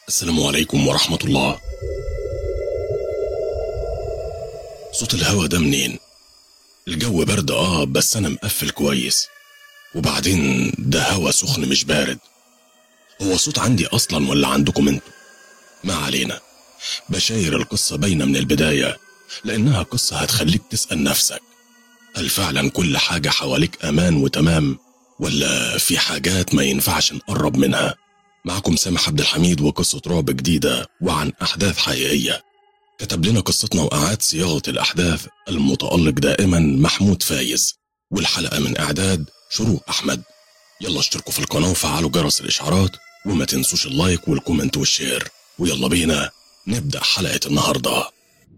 السلام عليكم ورحمة الله صوت الهوا ده منين؟ الجو برد اه بس انا مقفل كويس وبعدين ده هوا سخن مش بارد هو صوت عندي اصلا ولا عندكم انتوا؟ ما علينا بشاير القصة باينة من البداية لانها قصة هتخليك تسأل نفسك هل فعلا كل حاجة حواليك امان وتمام ولا في حاجات ما ينفعش نقرب منها؟ معكم سامح عبد الحميد وقصة رعب جديدة وعن أحداث حقيقية كتب لنا قصتنا وأعاد صياغة الأحداث المتألق دائما محمود فايز والحلقة من إعداد شروق أحمد يلا اشتركوا في القناة وفعلوا جرس الإشعارات وما تنسوش اللايك والكومنت والشير ويلا بينا نبدأ حلقة النهاردة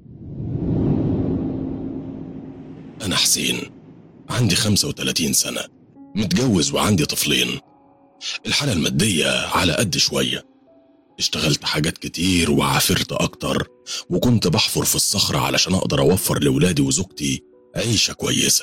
أنا حسين عندي 35 سنة متجوز وعندي طفلين الحالة المادية على قد شوية اشتغلت حاجات كتير وعافرت أكتر وكنت بحفر في الصخرة علشان أقدر أوفر لولادي وزوجتي عيشة كويسة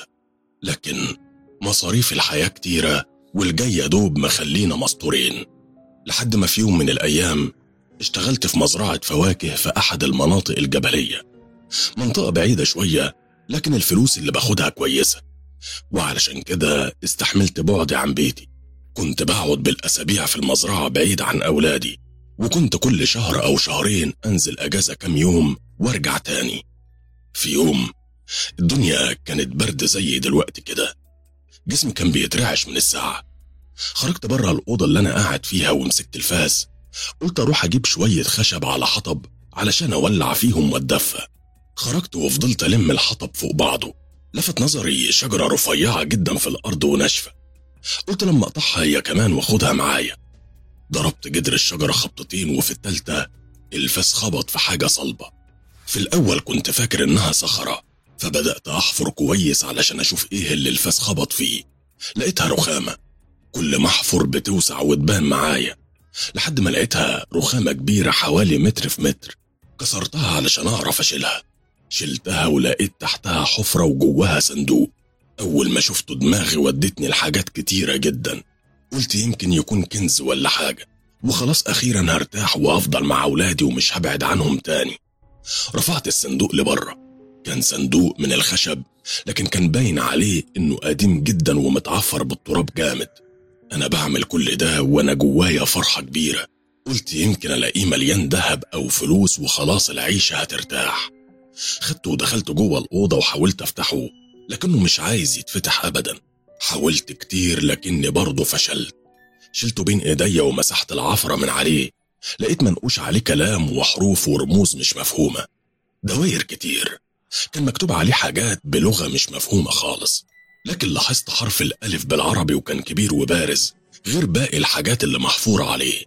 لكن مصاريف الحياة كتيرة والجاي يا دوب مخلينا مستورين لحد ما في يوم من الأيام اشتغلت في مزرعة فواكه في أحد المناطق الجبلية منطقة بعيدة شوية لكن الفلوس اللي باخدها كويسة وعلشان كده استحملت بعدي عن بيتي كنت بقعد بالأسابيع في المزرعة بعيد عن أولادي وكنت كل شهر أو شهرين أنزل أجازة كام يوم وارجع تاني في يوم الدنيا كانت برد زي دلوقتي كده جسمي كان بيترعش من الساعة خرجت بره الأوضة اللي أنا قاعد فيها ومسكت الفاس قلت أروح أجيب شوية خشب على حطب علشان أولع فيهم وأتدفى خرجت وفضلت ألم الحطب فوق بعضه لفت نظري شجرة رفيعة جدا في الأرض وناشفة قلت لما أقطعها هي كمان وأخدها معايا ضربت جدر الشجرة خبطتين وفي التالتة الفاس خبط في حاجة صلبة في الأول كنت فاكر إنها صخرة فبدأت أحفر كويس علشان أشوف إيه اللي الفاس خبط فيه لقيتها رخامة كل ما أحفر بتوسع وتبان معايا لحد ما لقيتها رخامة كبيرة حوالي متر في متر كسرتها علشان أعرف أشيلها شلتها ولقيت تحتها حفرة وجواها صندوق أول ما شفته دماغي ودتني لحاجات كتيرة جدا قلت يمكن يكون كنز ولا حاجة وخلاص أخيرا هرتاح وأفضل مع أولادي ومش هبعد عنهم تاني رفعت الصندوق لبره كان صندوق من الخشب لكن كان باين عليه إنه قديم جدا ومتعفر بالتراب جامد أنا بعمل كل ده وأنا جوايا فرحة كبيرة قلت يمكن ألاقيه مليان ذهب أو فلوس وخلاص العيشة هترتاح خدته ودخلت جوه الأوضة وحاولت أفتحه لكنه مش عايز يتفتح أبدا حاولت كتير لكني برضه فشلت شلته بين ايديا ومسحت العفرة من عليه لقيت منقوش عليه كلام وحروف ورموز مش مفهومة دواير كتير كان مكتوب عليه حاجات بلغة مش مفهومة خالص لكن لاحظت حرف الألف بالعربي وكان كبير وبارز غير باقي الحاجات اللي محفورة عليه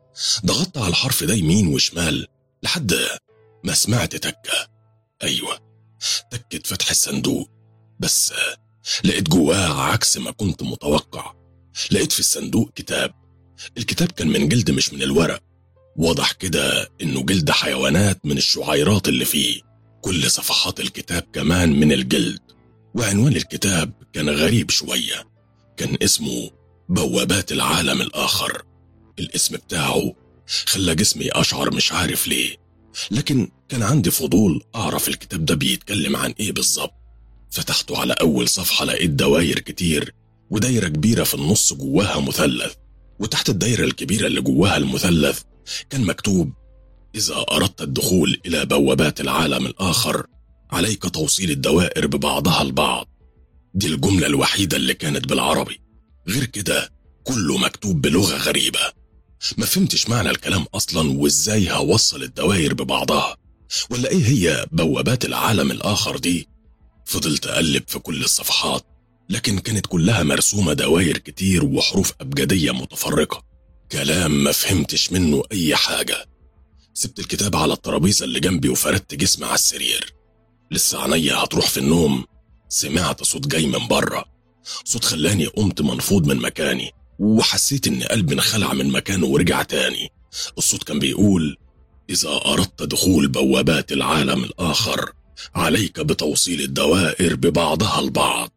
ضغطت على الحرف ده يمين وشمال لحد ما سمعت تكة أيوة تكة فتح الصندوق بس لقيت جواه عكس ما كنت متوقع لقيت في الصندوق كتاب الكتاب كان من جلد مش من الورق واضح كده انه جلد حيوانات من الشعيرات اللي فيه كل صفحات الكتاب كمان من الجلد وعنوان الكتاب كان غريب شوية كان اسمه بوابات العالم الآخر الاسم بتاعه خلى جسمي أشعر مش عارف ليه لكن كان عندي فضول أعرف الكتاب ده بيتكلم عن إيه بالظبط فتحته على أول صفحة لقيت دواير كتير ودايرة كبيرة في النص جواها مثلث وتحت الدايرة الكبيرة اللي جواها المثلث كان مكتوب إذا أردت الدخول إلى بوابات العالم الآخر عليك توصيل الدوائر ببعضها البعض دي الجملة الوحيدة اللي كانت بالعربي غير كده كله مكتوب بلغة غريبة ما فهمتش معنى الكلام أصلا وإزاي هوصل الدوائر ببعضها ولا إيه هي بوابات العالم الآخر دي فضلت أقلب في كل الصفحات لكن كانت كلها مرسومة دواير كتير وحروف أبجدية متفرقة كلام ما فهمتش منه أي حاجة سبت الكتاب على الترابيزة اللي جنبي وفردت جسمي على السرير لسه عينيا هتروح في النوم سمعت صوت جاي من بره صوت خلاني قمت منفوض من مكاني وحسيت ان قلبي انخلع من مكانه ورجع تاني الصوت كان بيقول اذا اردت دخول بوابات العالم الاخر عليك بتوصيل الدوائر ببعضها البعض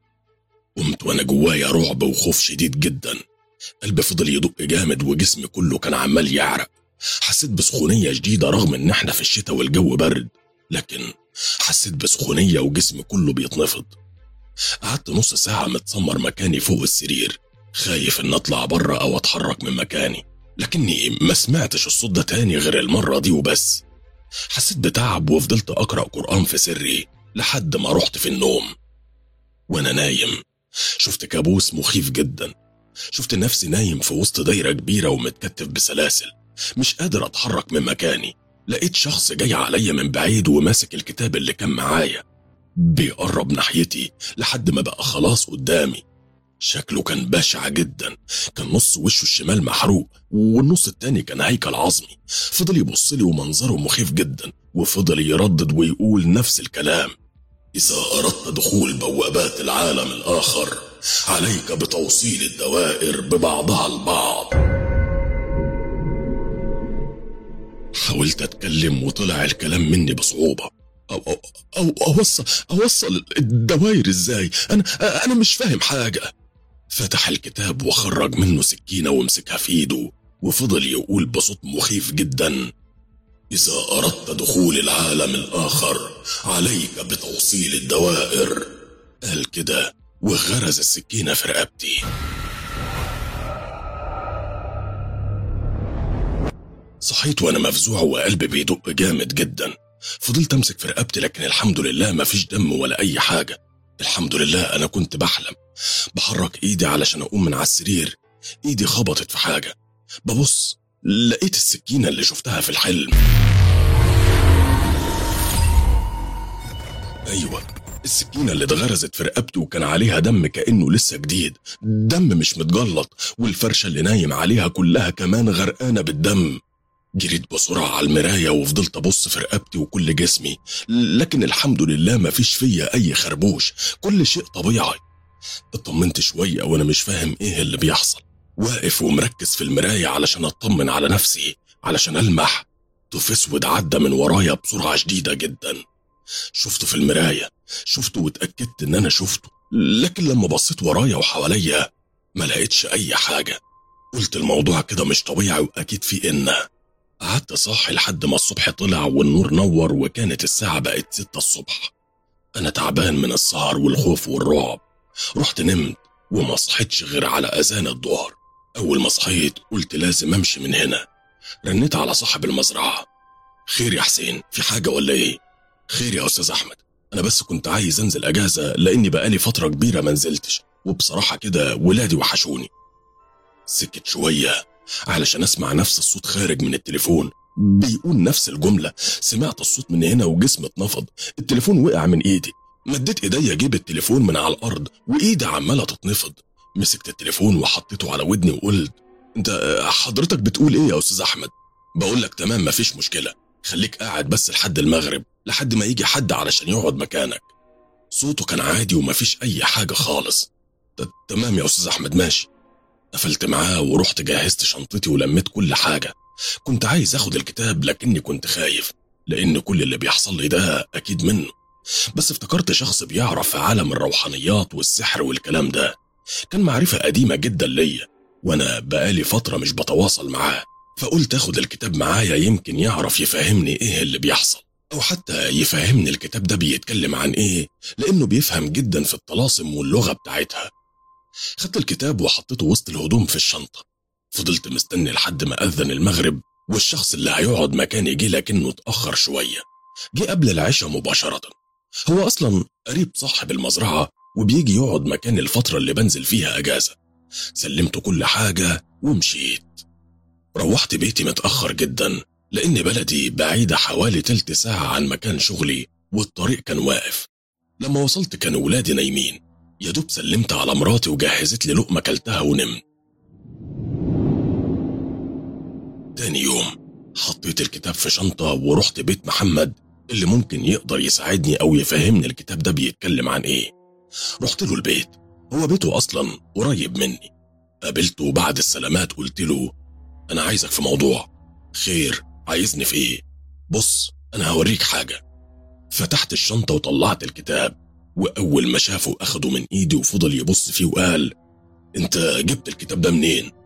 قمت وانا جوايا رعب وخوف شديد جدا قلبي فضل يدق جامد وجسمي كله كان عمال يعرق حسيت بسخونية جديدة رغم إن إحنا في الشتاء والجو برد لكن حسيت بسخونية وجسمي كله بيتنفض قعدت نص ساعة متسمر مكاني فوق السرير خايف إن أطلع بره أو أتحرك من مكاني لكني ما سمعتش الصوت ده تاني غير المرة دي وبس حسيت بتعب وفضلت أقرأ قرآن في سري لحد ما رحت في النوم وأنا نايم شفت كابوس مخيف جدا شفت نفسي نايم في وسط دايرة كبيرة ومتكتف بسلاسل مش قادر أتحرك من مكاني لقيت شخص جاي عليا من بعيد وماسك الكتاب اللي كان معايا بيقرب ناحيتي لحد ما بقى خلاص قدامي شكله كان بشع جدا كان نص وشه الشمال محروق والنص التاني كان هيكل عظمي فضل يبص لي ومنظره مخيف جدا وفضل يردد ويقول نفس الكلام إذا أردت دخول بوابات العالم الآخر عليك بتوصيل الدوائر ببعضها البعض حاولت أتكلم وطلع الكلام مني بصعوبة أو, أو, أو أوصل أوصل الدوائر إزاي أنا أنا مش فاهم حاجة فتح الكتاب وخرج منه سكينة ومسكها في إيده وفضل يقول بصوت مخيف جدا إذا أردت دخول العالم الآخر عليك بتوصيل الدوائر قال كده وغرز السكينة في رقبتي صحيت وأنا مفزوع وقلبي بيدق جامد جدا فضلت أمسك في رقبتي لكن الحمد لله مفيش دم ولا أي حاجة الحمد لله أنا كنت بحلم بحرك إيدي علشان أقوم من على السرير إيدي خبطت في حاجة ببص لقيت السكينة اللي شفتها في الحلم أيوة السكينة اللي اتغرزت في رقبته وكان عليها دم كأنه لسه جديد دم مش متجلط والفرشة اللي نايم عليها كلها كمان غرقانة بالدم جريت بسرعة على المراية وفضلت أبص في رقبتي وكل جسمي لكن الحمد لله ما فيش فيا أي خربوش كل شيء طبيعي اطمنت شوية وأنا مش فاهم إيه اللي بيحصل واقف ومركز في المراية علشان أطمن على نفسي علشان ألمح طف اسود عدى من ورايا بسرعة شديدة جدا شفته في المراية شفته واتأكدت إن أنا شفته لكن لما بصيت ورايا وحواليا ما لقيتش أي حاجة قلت الموضوع كده مش طبيعي وأكيد في إن قعدت صاحي لحد ما الصبح طلع والنور نور وكانت الساعة بقت ستة الصبح أنا تعبان من السهر والخوف والرعب رحت نمت وما صحيتش غير على أذان الظهر أول ما صحيت قلت لازم أمشي من هنا رنيت على صاحب المزرعة خير يا حسين في حاجة ولا إيه؟ خير يا أستاذ أحمد أنا بس كنت عايز أنزل أجازة لأني بقالي فترة كبيرة ما نزلتش وبصراحة كده ولادي وحشوني سكت شوية علشان أسمع نفس الصوت خارج من التليفون بيقول نفس الجملة سمعت الصوت من هنا وجسمي اتنفض التليفون وقع من إيدي مديت إيديا أجيب التليفون من على الأرض وإيدي عمالة تتنفض مسكت التليفون وحطيته على ودني وقلت انت حضرتك بتقول ايه يا استاذ احمد بقول لك تمام مفيش مشكله خليك قاعد بس لحد المغرب لحد ما يجي حد علشان يقعد مكانك صوته كان عادي ومفيش اي حاجه خالص تمام يا استاذ احمد ماشي قفلت معاه ورحت جهزت شنطتي ولميت كل حاجه كنت عايز اخد الكتاب لكني كنت خايف لان كل اللي بيحصل لي ده اكيد منه بس افتكرت شخص بيعرف في عالم الروحانيات والسحر والكلام ده كان معرفة قديمة جدا ليا وأنا بقالي فترة مش بتواصل معاه فقلت أخد الكتاب معايا يمكن يعرف يفهمني إيه اللي بيحصل أو حتى يفهمني الكتاب ده بيتكلم عن إيه لأنه بيفهم جدا في الطلاسم واللغة بتاعتها خدت الكتاب وحطيته وسط الهدوم في الشنطة فضلت مستني لحد ما أذن المغرب والشخص اللي هيقعد مكاني جه لكنه اتأخر شوية جه قبل العشاء مباشرة هو أصلا قريب صاحب المزرعة وبيجي يقعد مكان الفترة اللي بنزل فيها أجازة سلمته كل حاجة ومشيت روحت بيتي متأخر جدا لأن بلدي بعيدة حوالي تلت ساعة عن مكان شغلي والطريق كان واقف لما وصلت كانوا ولادي نايمين يا دوب سلمت على مراتي وجهزت لي لقمة كلتها ونمت تاني يوم حطيت الكتاب في شنطة ورحت بيت محمد اللي ممكن يقدر يساعدني أو يفهمني الكتاب ده بيتكلم عن إيه رحت له البيت هو بيته أصلا قريب مني قابلته بعد السلامات قلت له أنا عايزك في موضوع خير عايزني في إيه بص أنا هوريك حاجة فتحت الشنطة وطلعت الكتاب وأول ما شافه أخده من إيدي وفضل يبص فيه وقال أنت جبت الكتاب ده منين؟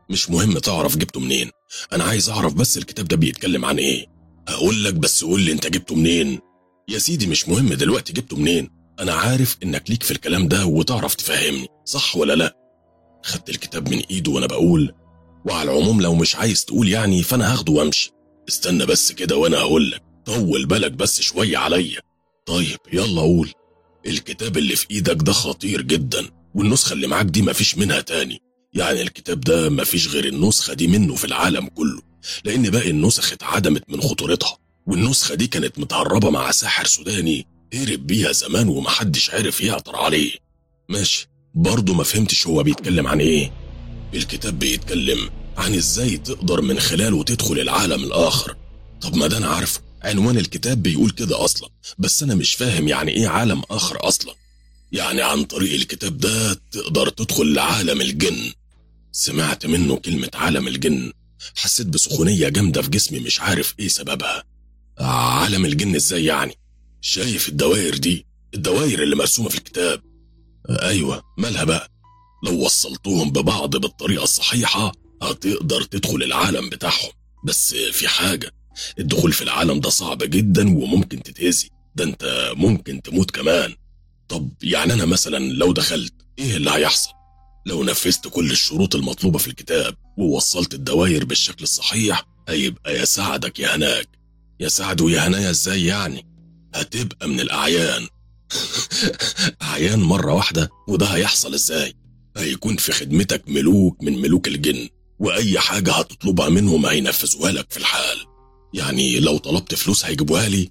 مش مهم تعرف جبته منين انا عايز اعرف بس الكتاب ده بيتكلم عن ايه هقول لك بس قول لي انت جبته منين يا سيدي مش مهم دلوقتي جبته منين انا عارف انك ليك في الكلام ده وتعرف تفهمني صح ولا لا خدت الكتاب من ايده وانا بقول وعلى العموم لو مش عايز تقول يعني فانا هاخده وامشي استنى بس كده وانا هقول لك طول بالك بس شويه عليا طيب يلا قول الكتاب اللي في ايدك ده خطير جدا والنسخه اللي معاك دي مفيش منها تاني يعني الكتاب ده مفيش غير النسخه دي منه في العالم كله لان باقي النسخ اتعدمت من خطورتها والنسخه دي كانت متهربه مع ساحر سوداني هرب بيها زمان ومحدش عرف يعثر عليه ماشي برضه ما فهمتش هو بيتكلم عن ايه الكتاب بيتكلم عن ازاي تقدر من خلاله تدخل العالم الاخر طب ما ده انا عارفه عنوان الكتاب بيقول كده اصلا بس انا مش فاهم يعني ايه عالم اخر اصلا يعني عن طريق الكتاب ده تقدر تدخل لعالم الجن سمعت منه كلمة عالم الجن حسيت بسخونية جامدة في جسمي مش عارف ايه سببها عالم الجن ازاي يعني شايف الدوائر دي الدوائر اللي مرسومة في الكتاب ايوه مالها بقى لو وصلتهم ببعض بالطريقة الصحيحة هتقدر تدخل العالم بتاعهم بس في حاجة الدخول في العالم ده صعب جدا وممكن تتأذي ده انت ممكن تموت كمان طب يعني انا مثلا لو دخلت ايه اللي هيحصل لو نفذت كل الشروط المطلوبة في الكتاب ووصلت الدواير بالشكل الصحيح هيبقى يساعدك يا هناك يساعده يا هنايا ازاي يعني هتبقى من الأعيان أعيان مرة واحدة وده هيحصل ازاي هيكون في خدمتك ملوك من ملوك الجن وأي حاجة هتطلبها منهم هينفذوها لك في الحال يعني لو طلبت فلوس هيجيبوها لي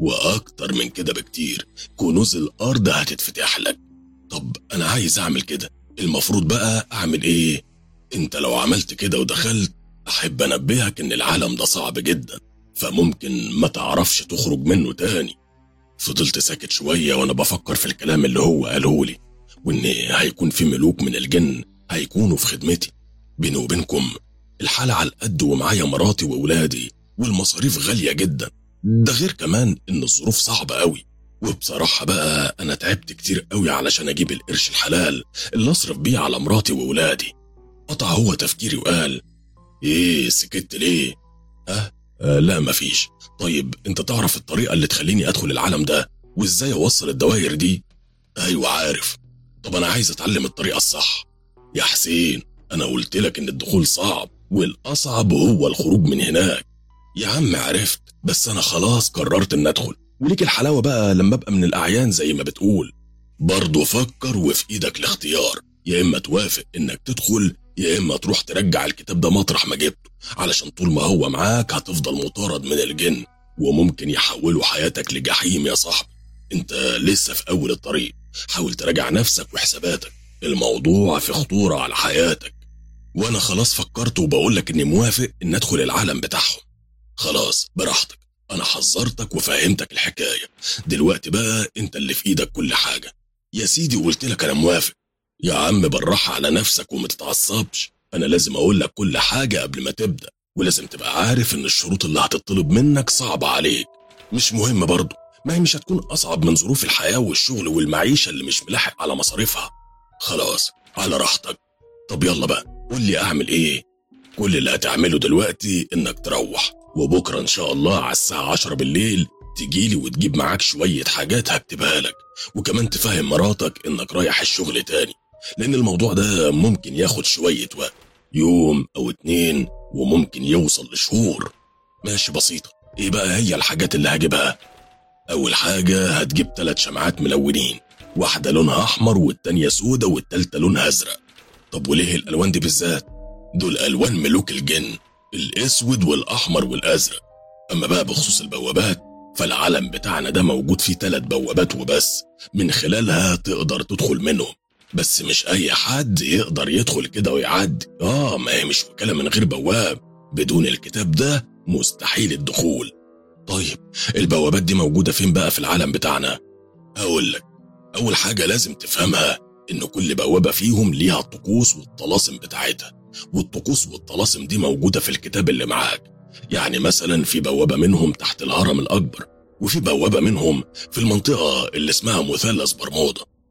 وأكتر من كده بكتير كنوز الأرض هتتفتح لك طب أنا عايز أعمل كده المفروض بقى أعمل إيه؟ أنت لو عملت كده ودخلت أحب أنبهك إن العالم ده صعب جدا فممكن ما تعرفش تخرج منه تاني فضلت ساكت شوية وأنا بفكر في الكلام اللي هو قاله لي وإن هيكون في ملوك من الجن هيكونوا في خدمتي بيني وبينكم الحالة على القد ومعايا مراتي وولادي والمصاريف غالية جدا ده غير كمان إن الظروف صعبة قوي وبصراحة بقى أنا تعبت كتير قوي علشان أجيب القرش الحلال اللي أصرف بيه على مراتي وولادي قطع هو تفكيري وقال إيه سكت ليه؟ أه؟ آه لا مفيش طيب أنت تعرف الطريقة اللي تخليني أدخل العالم ده وإزاي أوصل الدواير دي؟ أيوة عارف طب أنا عايز أتعلم الطريقة الصح يا حسين أنا قلت لك إن الدخول صعب والأصعب هو الخروج من هناك يا عم عرفت بس أنا خلاص قررت إن أدخل وليك الحلاوة بقى لما أبقى من الأعيان زي ما بتقول برضه فكر وفي إيدك الاختيار يا إما توافق إنك تدخل يا إما تروح ترجع الكتاب ده مطرح ما جبته علشان طول ما هو معاك هتفضل مطارد من الجن وممكن يحولوا حياتك لجحيم يا صاحبي انت لسه في أول الطريق حاول تراجع نفسك وحساباتك الموضوع في خطورة على حياتك وأنا خلاص فكرت وبقولك إني موافق إن أدخل العالم بتاعهم خلاص براحتك أنا حذرتك وفهمتك الحكاية دلوقتي بقى أنت اللي في إيدك كل حاجة يا سيدي قلت لك أنا موافق يا عم بالراحة على نفسك وما تتعصبش أنا لازم أقول لك كل حاجة قبل ما تبدأ ولازم تبقى عارف إن الشروط اللي هتطلب منك صعبة عليك مش مهم برضه ما هي مش هتكون أصعب من ظروف الحياة والشغل والمعيشة اللي مش ملاحق على مصاريفها خلاص على راحتك طب يلا بقى قول لي أعمل إيه كل اللي هتعمله دلوقتي إنك تروح وبكرة إن شاء الله على الساعة عشرة بالليل تجيلي وتجيب معاك شوية حاجات هكتبها لك وكمان تفهم مراتك إنك رايح الشغل تاني لأن الموضوع ده ممكن ياخد شوية وقت يوم أو اتنين وممكن يوصل لشهور ماشي بسيطة إيه بقى هي الحاجات اللي هجيبها أول حاجة هتجيب تلات شمعات ملونين واحدة لونها أحمر والتانية سودة والتالتة لونها أزرق طب وليه الألوان دي بالذات؟ دول ألوان ملوك الجن الأسود والأحمر والأزرق أما بقى بخصوص البوابات فالعالم بتاعنا ده موجود فيه تلات بوابات وبس من خلالها تقدر تدخل منهم بس مش أي حد يقدر يدخل كده ويعدي آه ما هي مش وكالة من غير بواب بدون الكتاب ده مستحيل الدخول طيب البوابات دي موجودة فين بقى في العالم بتاعنا؟ هقول لك أول حاجة لازم تفهمها إن كل بوابة فيهم ليها الطقوس والطلاسم بتاعتها والطقوس والطلاسم دي موجودة في الكتاب اللي معاك يعني مثلا في بوابة منهم تحت الهرم الأكبر وفي بوابة منهم في المنطقة اللي اسمها مثلث برمودا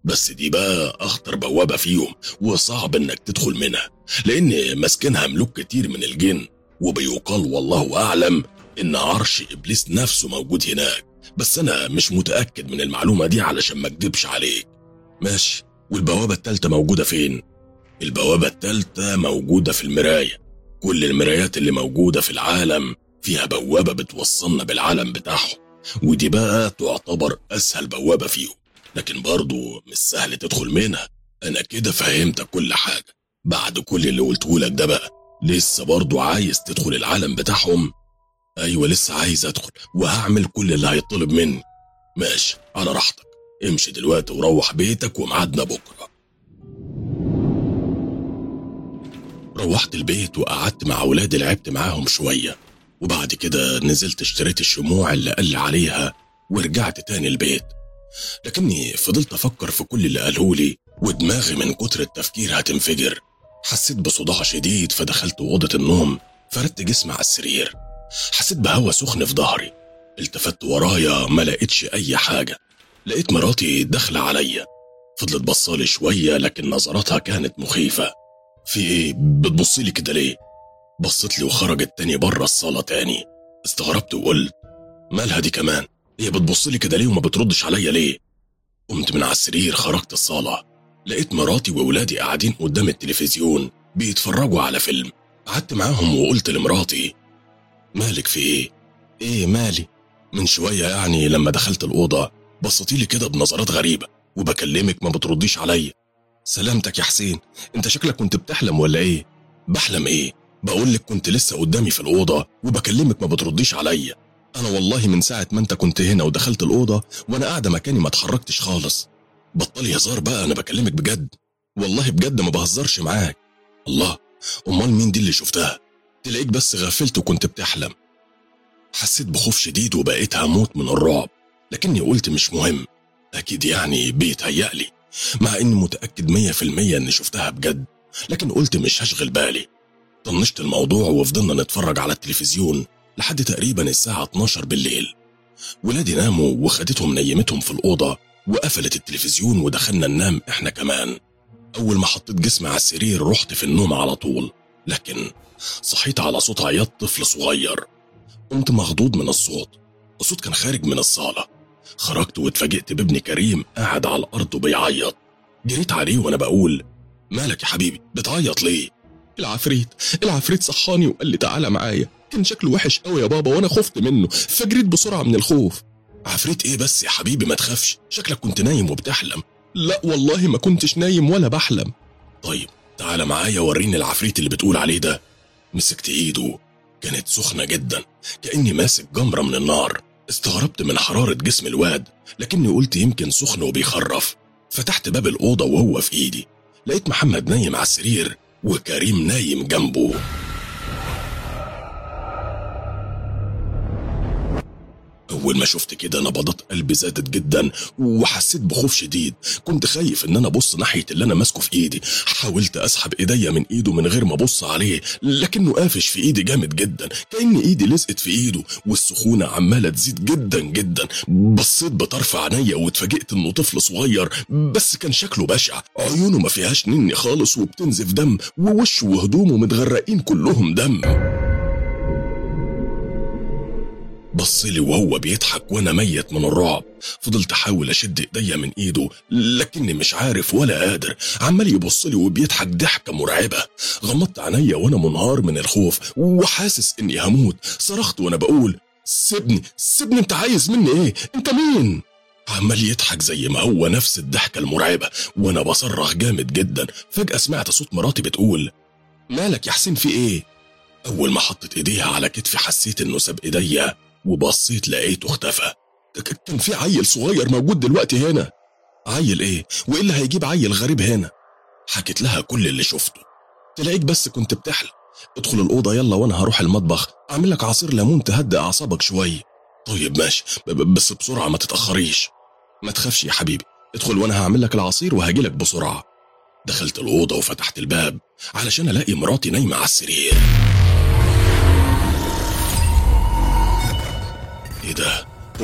بس دي بقى أخطر بوابة فيهم وصعب إنك تدخل منها لأن ماسكينها ملوك كتير من الجن وبيقال والله أعلم إن عرش إبليس نفسه موجود هناك بس أنا مش متأكد من المعلومة دي علشان ما أكدبش عليك ماشي والبوابة التالتة موجودة فين؟ البوابة التالتة موجودة في المراية كل المرايات اللي موجودة في العالم فيها بوابة بتوصلنا بالعالم بتاعهم ودي بقى تعتبر أسهل بوابة فيهم لكن برضو مش سهل تدخل منها أنا كده فهمتك كل حاجة بعد كل اللي قلتهولك ده بقى لسه برضو عايز تدخل العالم بتاعهم أيوة لسه عايز أدخل وهعمل كل اللي هيطلب مني ماشي على راحتك امشي دلوقتي وروح بيتك وميعادنا بكرة روحت البيت وقعدت مع ولادي لعبت معاهم شوية وبعد كده نزلت اشتريت الشموع اللي قال لي عليها ورجعت تاني البيت لكني فضلت أفكر في كل اللي قالهولي ودماغي من كتر التفكير هتنفجر حسيت بصداع شديد فدخلت أوضة النوم فردت جسمي على السرير حسيت بهوا سخن في ظهري التفت ورايا ما لقيتش أي حاجة لقيت مراتي داخلة عليا فضلت بصالي شوية لكن نظراتها كانت مخيفة في ايه بتبصيلي كده ليه بصت لي وخرجت تاني بره الصالة تاني استغربت وقلت مالها دي كمان هي بتبصلي كده ليه وما بتردش عليا ليه قمت من على السرير خرجت الصالة لقيت مراتي وولادي قاعدين قدام التلفزيون بيتفرجوا على فيلم قعدت معاهم وقلت لمراتي مالك في ايه ايه مالي من شوية يعني لما دخلت الأوضة بصتيلي كده بنظرات غريبة وبكلمك ما بترديش عليا سلامتك يا حسين انت شكلك كنت بتحلم ولا ايه بحلم ايه بقولك كنت لسه قدامي في الأوضة وبكلمك ما بترديش عليا أنا والله من ساعة ما أنت كنت هنا ودخلت الأوضة وأنا قاعدة مكاني ما اتحركتش خالص بطلي هزار بقى أنا بكلمك بجد والله بجد ما بهزرش معاك الله أمال مين دي اللي شفتها تلاقيك بس غفلت وكنت بتحلم حسيت بخوف شديد وبقيت هموت من الرعب لكني قلت مش مهم أكيد يعني بيتهيألي مع إني متأكد مية في المية إني شفتها بجد لكن قلت مش هشغل بالي طنشت الموضوع وفضلنا نتفرج على التلفزيون لحد تقريبا الساعة 12 بالليل ولادي ناموا وخدتهم نيمتهم في الأوضة وقفلت التلفزيون ودخلنا ننام إحنا كمان أول ما حطيت جسمي على السرير رحت في النوم على طول لكن صحيت على صوت عياط طفل صغير قمت مخضوض من الصوت الصوت كان خارج من الصالة خرجت واتفاجئت بابني كريم قاعد على الأرض وبيعيط جريت عليه وأنا بقول مالك يا حبيبي بتعيط ليه العفريت العفريت صحاني وقال لي تعالى معايا كان شكله وحش قوي يا بابا وانا خفت منه فجريت بسرعه من الخوف عفريت ايه بس يا حبيبي ما تخافش شكلك كنت نايم وبتحلم لا والله ما كنتش نايم ولا بحلم طيب تعالى معايا وريني العفريت اللي بتقول عليه ده مسكت ايده كانت سخنه جدا كاني ماسك جمره من النار استغربت من حراره جسم الواد لكني قلت يمكن سخن وبيخرف فتحت باب الاوضه وهو في ايدي لقيت محمد نايم على السرير وكريم نايم جنبه أول ما شفت كده نبضات قلبي زادت جدا وحسيت بخوف شديد كنت خايف إن أنا أبص ناحية اللي أنا ماسكه في إيدي حاولت أسحب إيديا من إيده من غير ما أبص عليه لكنه قافش في إيدي جامد جدا كأن إيدي لزقت في إيده والسخونة عمالة تزيد جدا جدا بصيت بطرف عينيا واتفاجئت إنه طفل صغير بس كان شكله بشع عيونه ما فيهاش نني خالص وبتنزف دم ووشه وهدومه متغرقين كلهم دم بصلي وهو بيضحك وانا ميت من الرعب فضلت احاول اشد ايديا من ايده لكني مش عارف ولا قادر عمال يبصلي وبيضحك ضحكه مرعبه غمضت عينيا وانا منهار من الخوف وحاسس اني هموت صرخت وانا بقول سيبني سيبني انت عايز مني ايه انت مين عمال يضحك زي ما هو نفس الضحكه المرعبه وانا بصرخ جامد جدا فجاه سمعت صوت مراتي بتقول مالك يا حسين في ايه اول ما حطت ايديها على كتفي حسيت انه ساب ايديا وبصيت لقيته اختفى ك- كان في عيل صغير موجود دلوقتي هنا عيل ايه وايه اللي هيجيب عيل غريب هنا حكيت لها كل اللي شفته تلاقيك بس كنت بتحلم ادخل الأوضة يلا وأنا هروح المطبخ أعمل لك عصير ليمون تهدئ أعصابك شوية طيب ماشي ب- ب- بس بسرعة ما تتأخريش ما تخافش يا حبيبي ادخل وأنا هعمل لك العصير وهجيلك بسرعة دخلت الأوضة وفتحت الباب علشان ألاقي مراتي نايمة على السرير ايه ده؟ أ-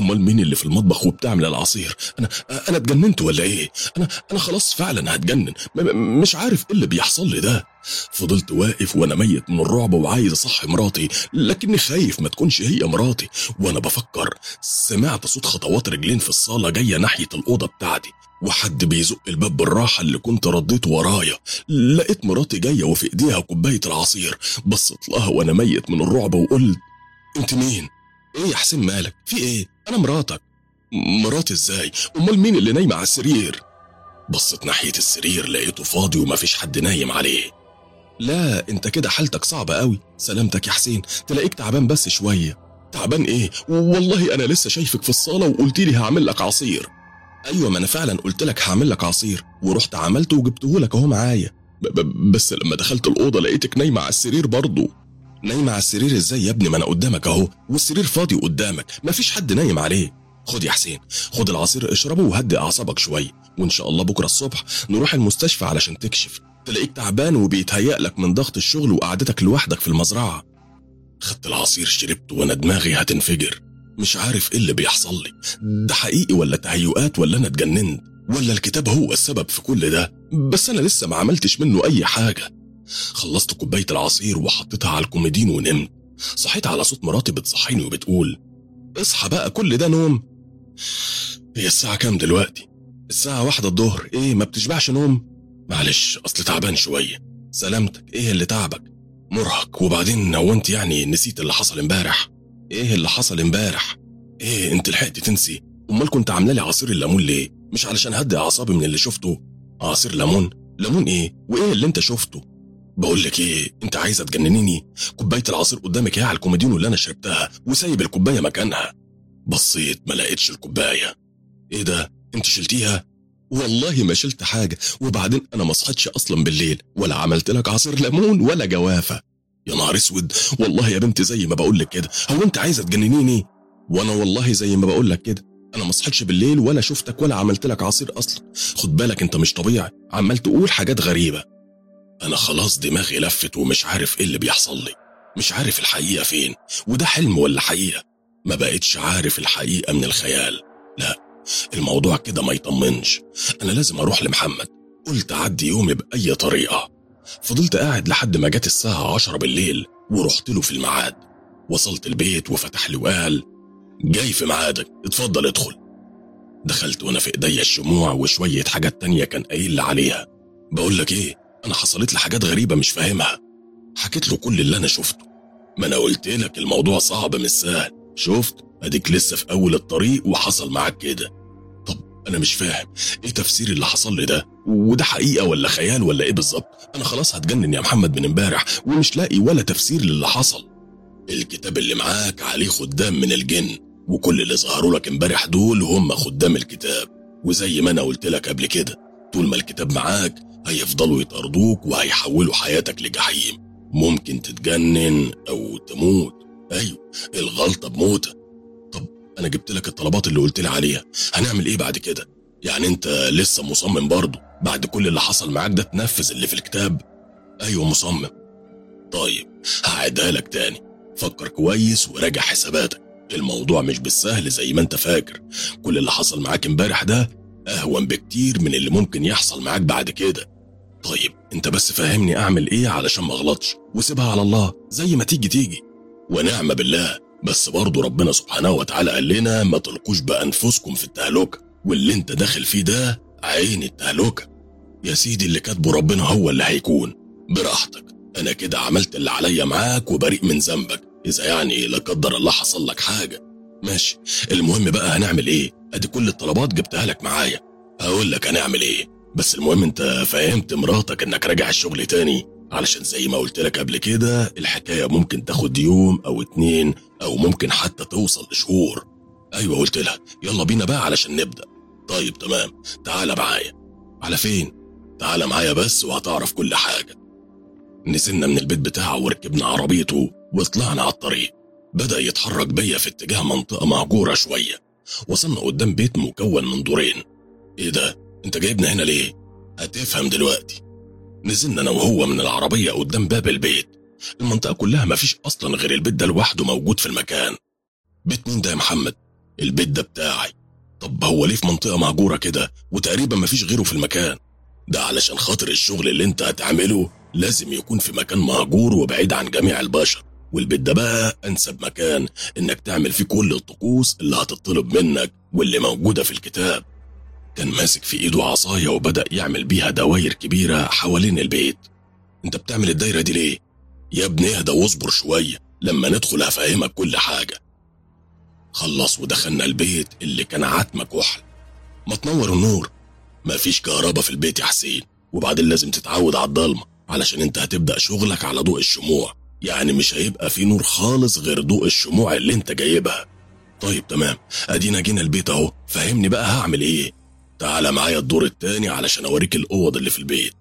امال مين اللي في المطبخ وبتعمل العصير انا انا اتجننت ولا ايه انا انا خلاص فعلا هتجنن م- م- مش عارف ايه اللي بيحصل لي ده فضلت واقف وانا ميت من الرعب وعايز اصحي مراتي لكني خايف ما تكونش هي مراتي وانا بفكر سمعت صوت خطوات رجلين في الصاله جايه ناحيه الاوضه بتاعتي وحد بيزق الباب بالراحه اللي كنت رديته ورايا لقيت مراتي جايه وفي ايديها كوبايه العصير بصيت لها وانا ميت من الرعب وقلت انت مين ايه يا حسين مالك في ايه انا مراتك مراتي ازاي امال مين اللي نايمه على السرير بصيت ناحيه السرير لقيته فاضي ومفيش حد نايم عليه لا انت كده حالتك صعبه قوي سلامتك يا حسين تلاقيك تعبان بس شويه تعبان ايه والله انا لسه شايفك في الصاله وقلت لي هعمل لك عصير ايوه ما انا فعلا قلت لك هعمل لك عصير ورحت عملته وجبته لك اهو معايا ب- ب- بس لما دخلت الاوضه لقيتك نايمه على السرير برضه نايمه على السرير ازاي يا ابني ما انا قدامك اهو والسرير فاضي قدامك مفيش حد نايم عليه خد يا حسين خد العصير اشربه وهدي اعصابك شويه وان شاء الله بكره الصبح نروح المستشفى علشان تكشف تلاقيك تعبان وبيتهيأ لك من ضغط الشغل وقعدتك لوحدك في المزرعه خدت العصير شربته وانا دماغي هتنفجر مش عارف ايه اللي بيحصل لي ده حقيقي ولا تهيؤات ولا انا اتجننت ولا الكتاب هو السبب في كل ده بس انا لسه ما عملتش منه اي حاجه خلصت كوبايه العصير وحطيتها على الكوميدين ونمت صحيت على صوت مراتي بتصحيني وبتقول اصحى بقى كل ده نوم هي الساعة كام دلوقتي؟ الساعة واحدة الظهر ايه ما بتشبعش نوم؟ معلش اصل تعبان شوية سلامتك ايه اللي تعبك؟ مرهق وبعدين هو انت يعني نسيت اللي حصل امبارح؟ ايه اللي حصل امبارح؟ ايه انت لحقت تنسي؟ امال كنت عامله لي عصير الليمون ليه؟ مش علشان هدي اعصابي من اللي شفته؟ عصير ليمون؟ ليمون ايه؟ وايه اللي انت شفته؟ بقول لك ايه انت عايزه تجننيني كوبايه العصير قدامك اهي على الكوميدينو اللي انا شربتها وسايب الكوبايه مكانها بصيت ما لقيتش الكوبايه ايه ده انت شلتيها والله ما شلت حاجه وبعدين انا ما صحتش اصلا بالليل ولا عملت لك عصير ليمون ولا جوافه يا نهار اسود والله يا بنتي زي ما بقول لك كده هو انت عايزه تجننيني وانا والله زي ما بقول لك كده انا ما صحتش بالليل ولا شفتك ولا عملت لك عصير اصلا خد بالك انت مش طبيعي عمال تقول حاجات غريبه انا خلاص دماغي لفت ومش عارف ايه اللي بيحصل لي مش عارف الحقيقه فين وده حلم ولا حقيقه ما بقتش عارف الحقيقه من الخيال لا الموضوع كده ما يطمنش انا لازم اروح لمحمد قلت اعدي يومي باي طريقه فضلت قاعد لحد ما جت الساعه عشرة بالليل ورحت له في الميعاد وصلت البيت وفتح لي وقال جاي في ميعادك اتفضل ادخل دخلت وانا في ايديا الشموع وشويه حاجات تانية كان قايل لي عليها بقول لك ايه انا حصلت لي حاجات غريبه مش فاهمها حكيت له كل اللي انا شفته ما انا قلت لك الموضوع صعب مش سهل شفت اديك لسه في اول الطريق وحصل معاك كده طب انا مش فاهم ايه تفسير اللي حصل لي ده وده حقيقه ولا خيال ولا ايه بالظبط انا خلاص هتجنن يا محمد من امبارح ومش لاقي ولا تفسير للي حصل الكتاب اللي معاك عليه خدام من الجن وكل اللي ظهروا لك امبارح دول هم خدام الكتاب وزي ما انا قلت لك قبل كده طول ما الكتاب معاك هيفضلوا يطاردوك وهيحولوا حياتك لجحيم ممكن تتجنن او تموت ايوه الغلطه بموتة طب انا جبت لك الطلبات اللي قلت لي عليها هنعمل ايه بعد كده يعني انت لسه مصمم برضه بعد كل اللي حصل معاك ده تنفذ اللي في الكتاب ايوه مصمم طيب هعيدها لك تاني فكر كويس وراجع حساباتك الموضوع مش بالسهل زي ما انت فاكر كل اللي حصل معاك امبارح ده اهون بكتير من اللي ممكن يحصل معاك بعد كده طيب انت بس فهمني اعمل ايه علشان ما اغلطش وسيبها على الله زي ما تيجي تيجي ونعم بالله بس برضه ربنا سبحانه وتعالى قال لنا ما تلقوش بانفسكم في التهلكه واللي انت داخل فيه ده عين التهلكه يا سيدي اللي كاتبه ربنا هو اللي هيكون براحتك انا كده عملت اللي عليا معاك وبريء من ذنبك اذا يعني لا قدر الله حصل لك حاجه ماشي المهم بقى هنعمل ايه ادي كل الطلبات جبتها لك معايا هقول لك هنعمل ايه بس المهم انت فهمت مراتك انك راجع الشغل تاني علشان زي ما قلت لك قبل كده الحكايه ممكن تاخد يوم او اتنين او ممكن حتى توصل لشهور ايوه قلت لها يلا بينا بقى علشان نبدا طيب تمام تعالى معايا على فين تعالى معايا بس وهتعرف كل حاجه نزلنا من البيت بتاعه وركبنا عربيته وطلعنا على الطريق بدأ يتحرك بيا في اتجاه منطقة مهجورة شوية وصلنا قدام بيت مكون من دورين ايه ده انت جايبنا هنا ليه هتفهم دلوقتي نزلنا انا وهو من العربية قدام باب البيت المنطقة كلها مفيش اصلا غير البيت ده لوحده موجود في المكان بيت مين ده يا محمد البيت ده بتاعي طب هو ليه في منطقة مهجورة كده وتقريبا مفيش غيره في المكان ده علشان خاطر الشغل اللي انت هتعمله لازم يكون في مكان مهجور وبعيد عن جميع البشر والبيت ده بقى انسب مكان انك تعمل فيه كل الطقوس اللي هتطلب منك واللي موجودة في الكتاب كان ماسك في ايده عصاية وبدأ يعمل بيها دواير كبيرة حوالين البيت انت بتعمل الدايرة دي ليه؟ يا ابني اهدى واصبر شوية لما ندخل هفهمك كل حاجة خلص ودخلنا البيت اللي كان عتمة كحل ما تنور النور مفيش كهرباء في البيت يا حسين وبعدين لازم تتعود على الضلمة علشان انت هتبدأ شغلك على ضوء الشموع يعني مش هيبقى في نور خالص غير ضوء الشموع اللي انت جايبها طيب تمام ادينا جينا البيت اهو فهمني بقى هعمل ايه تعالى معايا الدور التاني علشان اوريك الاوض اللي في البيت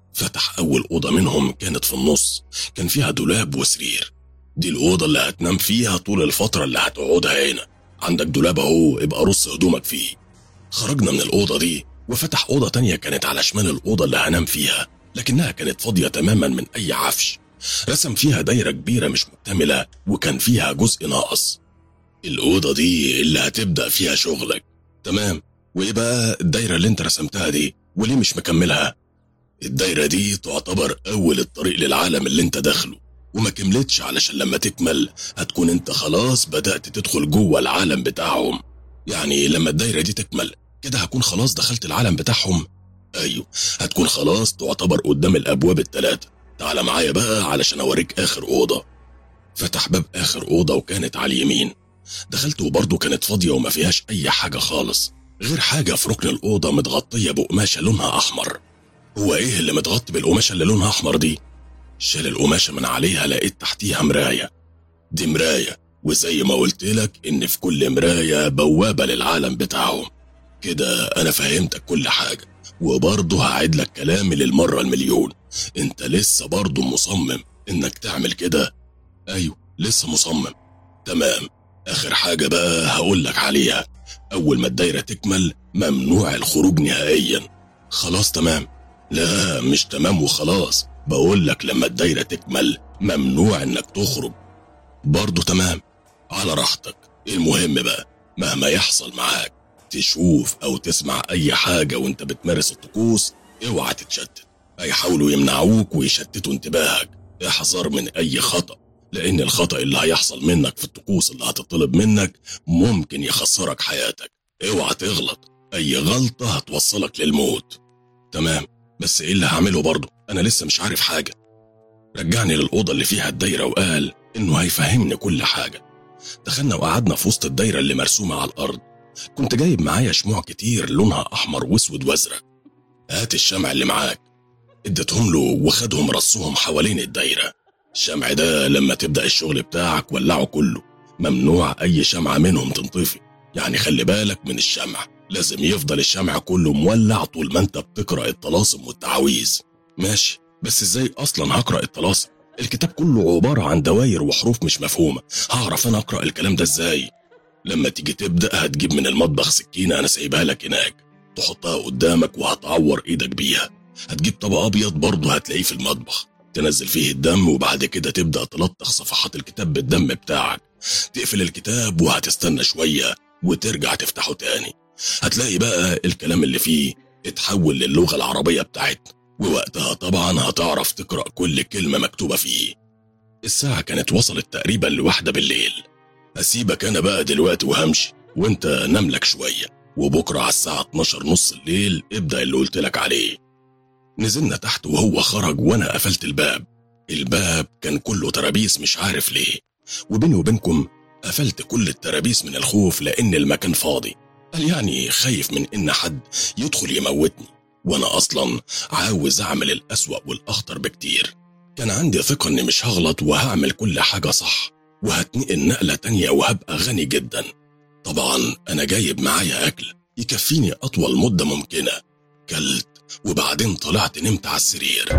فتح اول اوضه منهم كانت في النص كان فيها دولاب وسرير دي الاوضه اللي هتنام فيها طول الفتره اللي هتقعدها هنا عندك دولاب اهو ابقى رص هدومك فيه خرجنا من الاوضه دي وفتح اوضه تانية كانت على شمال الاوضه اللي هنام فيها لكنها كانت فاضيه تماما من اي عفش رسم فيها دايره كبيره مش مكتمله وكان فيها جزء ناقص الاوضه دي اللي هتبدا فيها شغلك تمام وايه بقى الدايره اللي انت رسمتها دي وليه مش مكملها الدايره دي تعتبر اول الطريق للعالم اللي انت داخله وما كملتش علشان لما تكمل هتكون انت خلاص بدأت تدخل جوه العالم بتاعهم يعني لما الدايرة دي تكمل كده هكون خلاص دخلت العالم بتاعهم ايوه هتكون خلاص تعتبر قدام الابواب التلاتة تعال معايا بقى علشان اوريك اخر اوضة فتح باب اخر اوضة وكانت على اليمين دخلت وبرضه كانت فاضية وما فيهاش اي حاجة خالص غير حاجة في ركن الأوضة متغطية بقماشة لونها أحمر هو إيه اللي متغطي بالقماشة اللي لونها أحمر دي؟ شال القماشة من عليها لقيت تحتيها مراية دي مراية وزي ما قلت لك إن في كل مراية بوابة للعالم بتاعهم كده أنا فهمتك كل حاجة وبرضه هعيد لك كلامي للمرة المليون أنت لسه برضه مصمم إنك تعمل كده أيوه لسه مصمم تمام آخر حاجة بقى هقول لك عليها أول ما الدايرة تكمل ممنوع الخروج نهائيا خلاص تمام لا مش تمام وخلاص بقول لك لما الدايرة تكمل ممنوع انك تخرج برضه تمام على راحتك المهم بقى مهما يحصل معاك تشوف او تسمع اي حاجة وانت بتمارس الطقوس اوعى تتشتت هيحاولوا يمنعوك ويشتتوا انتباهك احذر من اي خطأ لان الخطأ اللي هيحصل منك في الطقوس اللي هتطلب منك ممكن يخسرك حياتك اوعى تغلط اي غلطة هتوصلك للموت تمام بس ايه اللي هعمله برضه انا لسه مش عارف حاجة رجعني للأوضة اللي فيها الدايرة وقال إنه هيفهمني كل حاجة دخلنا وقعدنا في وسط الدايرة اللي مرسومة على الأرض كنت جايب معايا شموع كتير لونها أحمر وأسود وأزرق هات الشمع اللي معاك اديتهم له وخدهم رصهم حوالين الدايرة الشمع ده لما تبدأ الشغل بتاعك ولعه كله ممنوع أي شمعة منهم تنطفي يعني خلي بالك من الشمع لازم يفضل الشمع كله مولع طول ما انت بتقرأ الطلاسم والتعاويذ ماشي بس ازاي اصلا هقرا الطلاسم الكتاب كله عباره عن دواير وحروف مش مفهومه هعرف انا اقرا الكلام ده ازاي لما تيجي تبدا هتجيب من المطبخ سكينه انا سايبها لك هناك تحطها قدامك وهتعور ايدك بيها هتجيب طبق ابيض برضه هتلاقيه في المطبخ تنزل فيه الدم وبعد كده تبدا تلطخ صفحات الكتاب بالدم بتاعك تقفل الكتاب وهتستنى شويه وترجع تفتحه تاني هتلاقي بقى الكلام اللي فيه اتحول للغه العربيه بتاعتنا ووقتها طبعا هتعرف تقرأ كل كلمة مكتوبة فيه الساعة كانت وصلت تقريبا لواحدة بالليل أسيبك أنا بقى دلوقتي وهمشي وأنت نملك شوية وبكرة على الساعة 12 نص الليل ابدأ اللي قلت لك عليه نزلنا تحت وهو خرج وأنا قفلت الباب الباب كان كله ترابيس مش عارف ليه وبيني وبينكم قفلت كل الترابيس من الخوف لأن المكان فاضي قال يعني خايف من إن حد يدخل يموتني وانا اصلا عاوز اعمل الاسوأ والاخطر بكتير كان عندي ثقة اني مش هغلط وهعمل كل حاجة صح وهتنقل نقلة تانية وهبقى غني جدا طبعا انا جايب معايا اكل يكفيني اطول مدة ممكنة كلت وبعدين طلعت نمت على السرير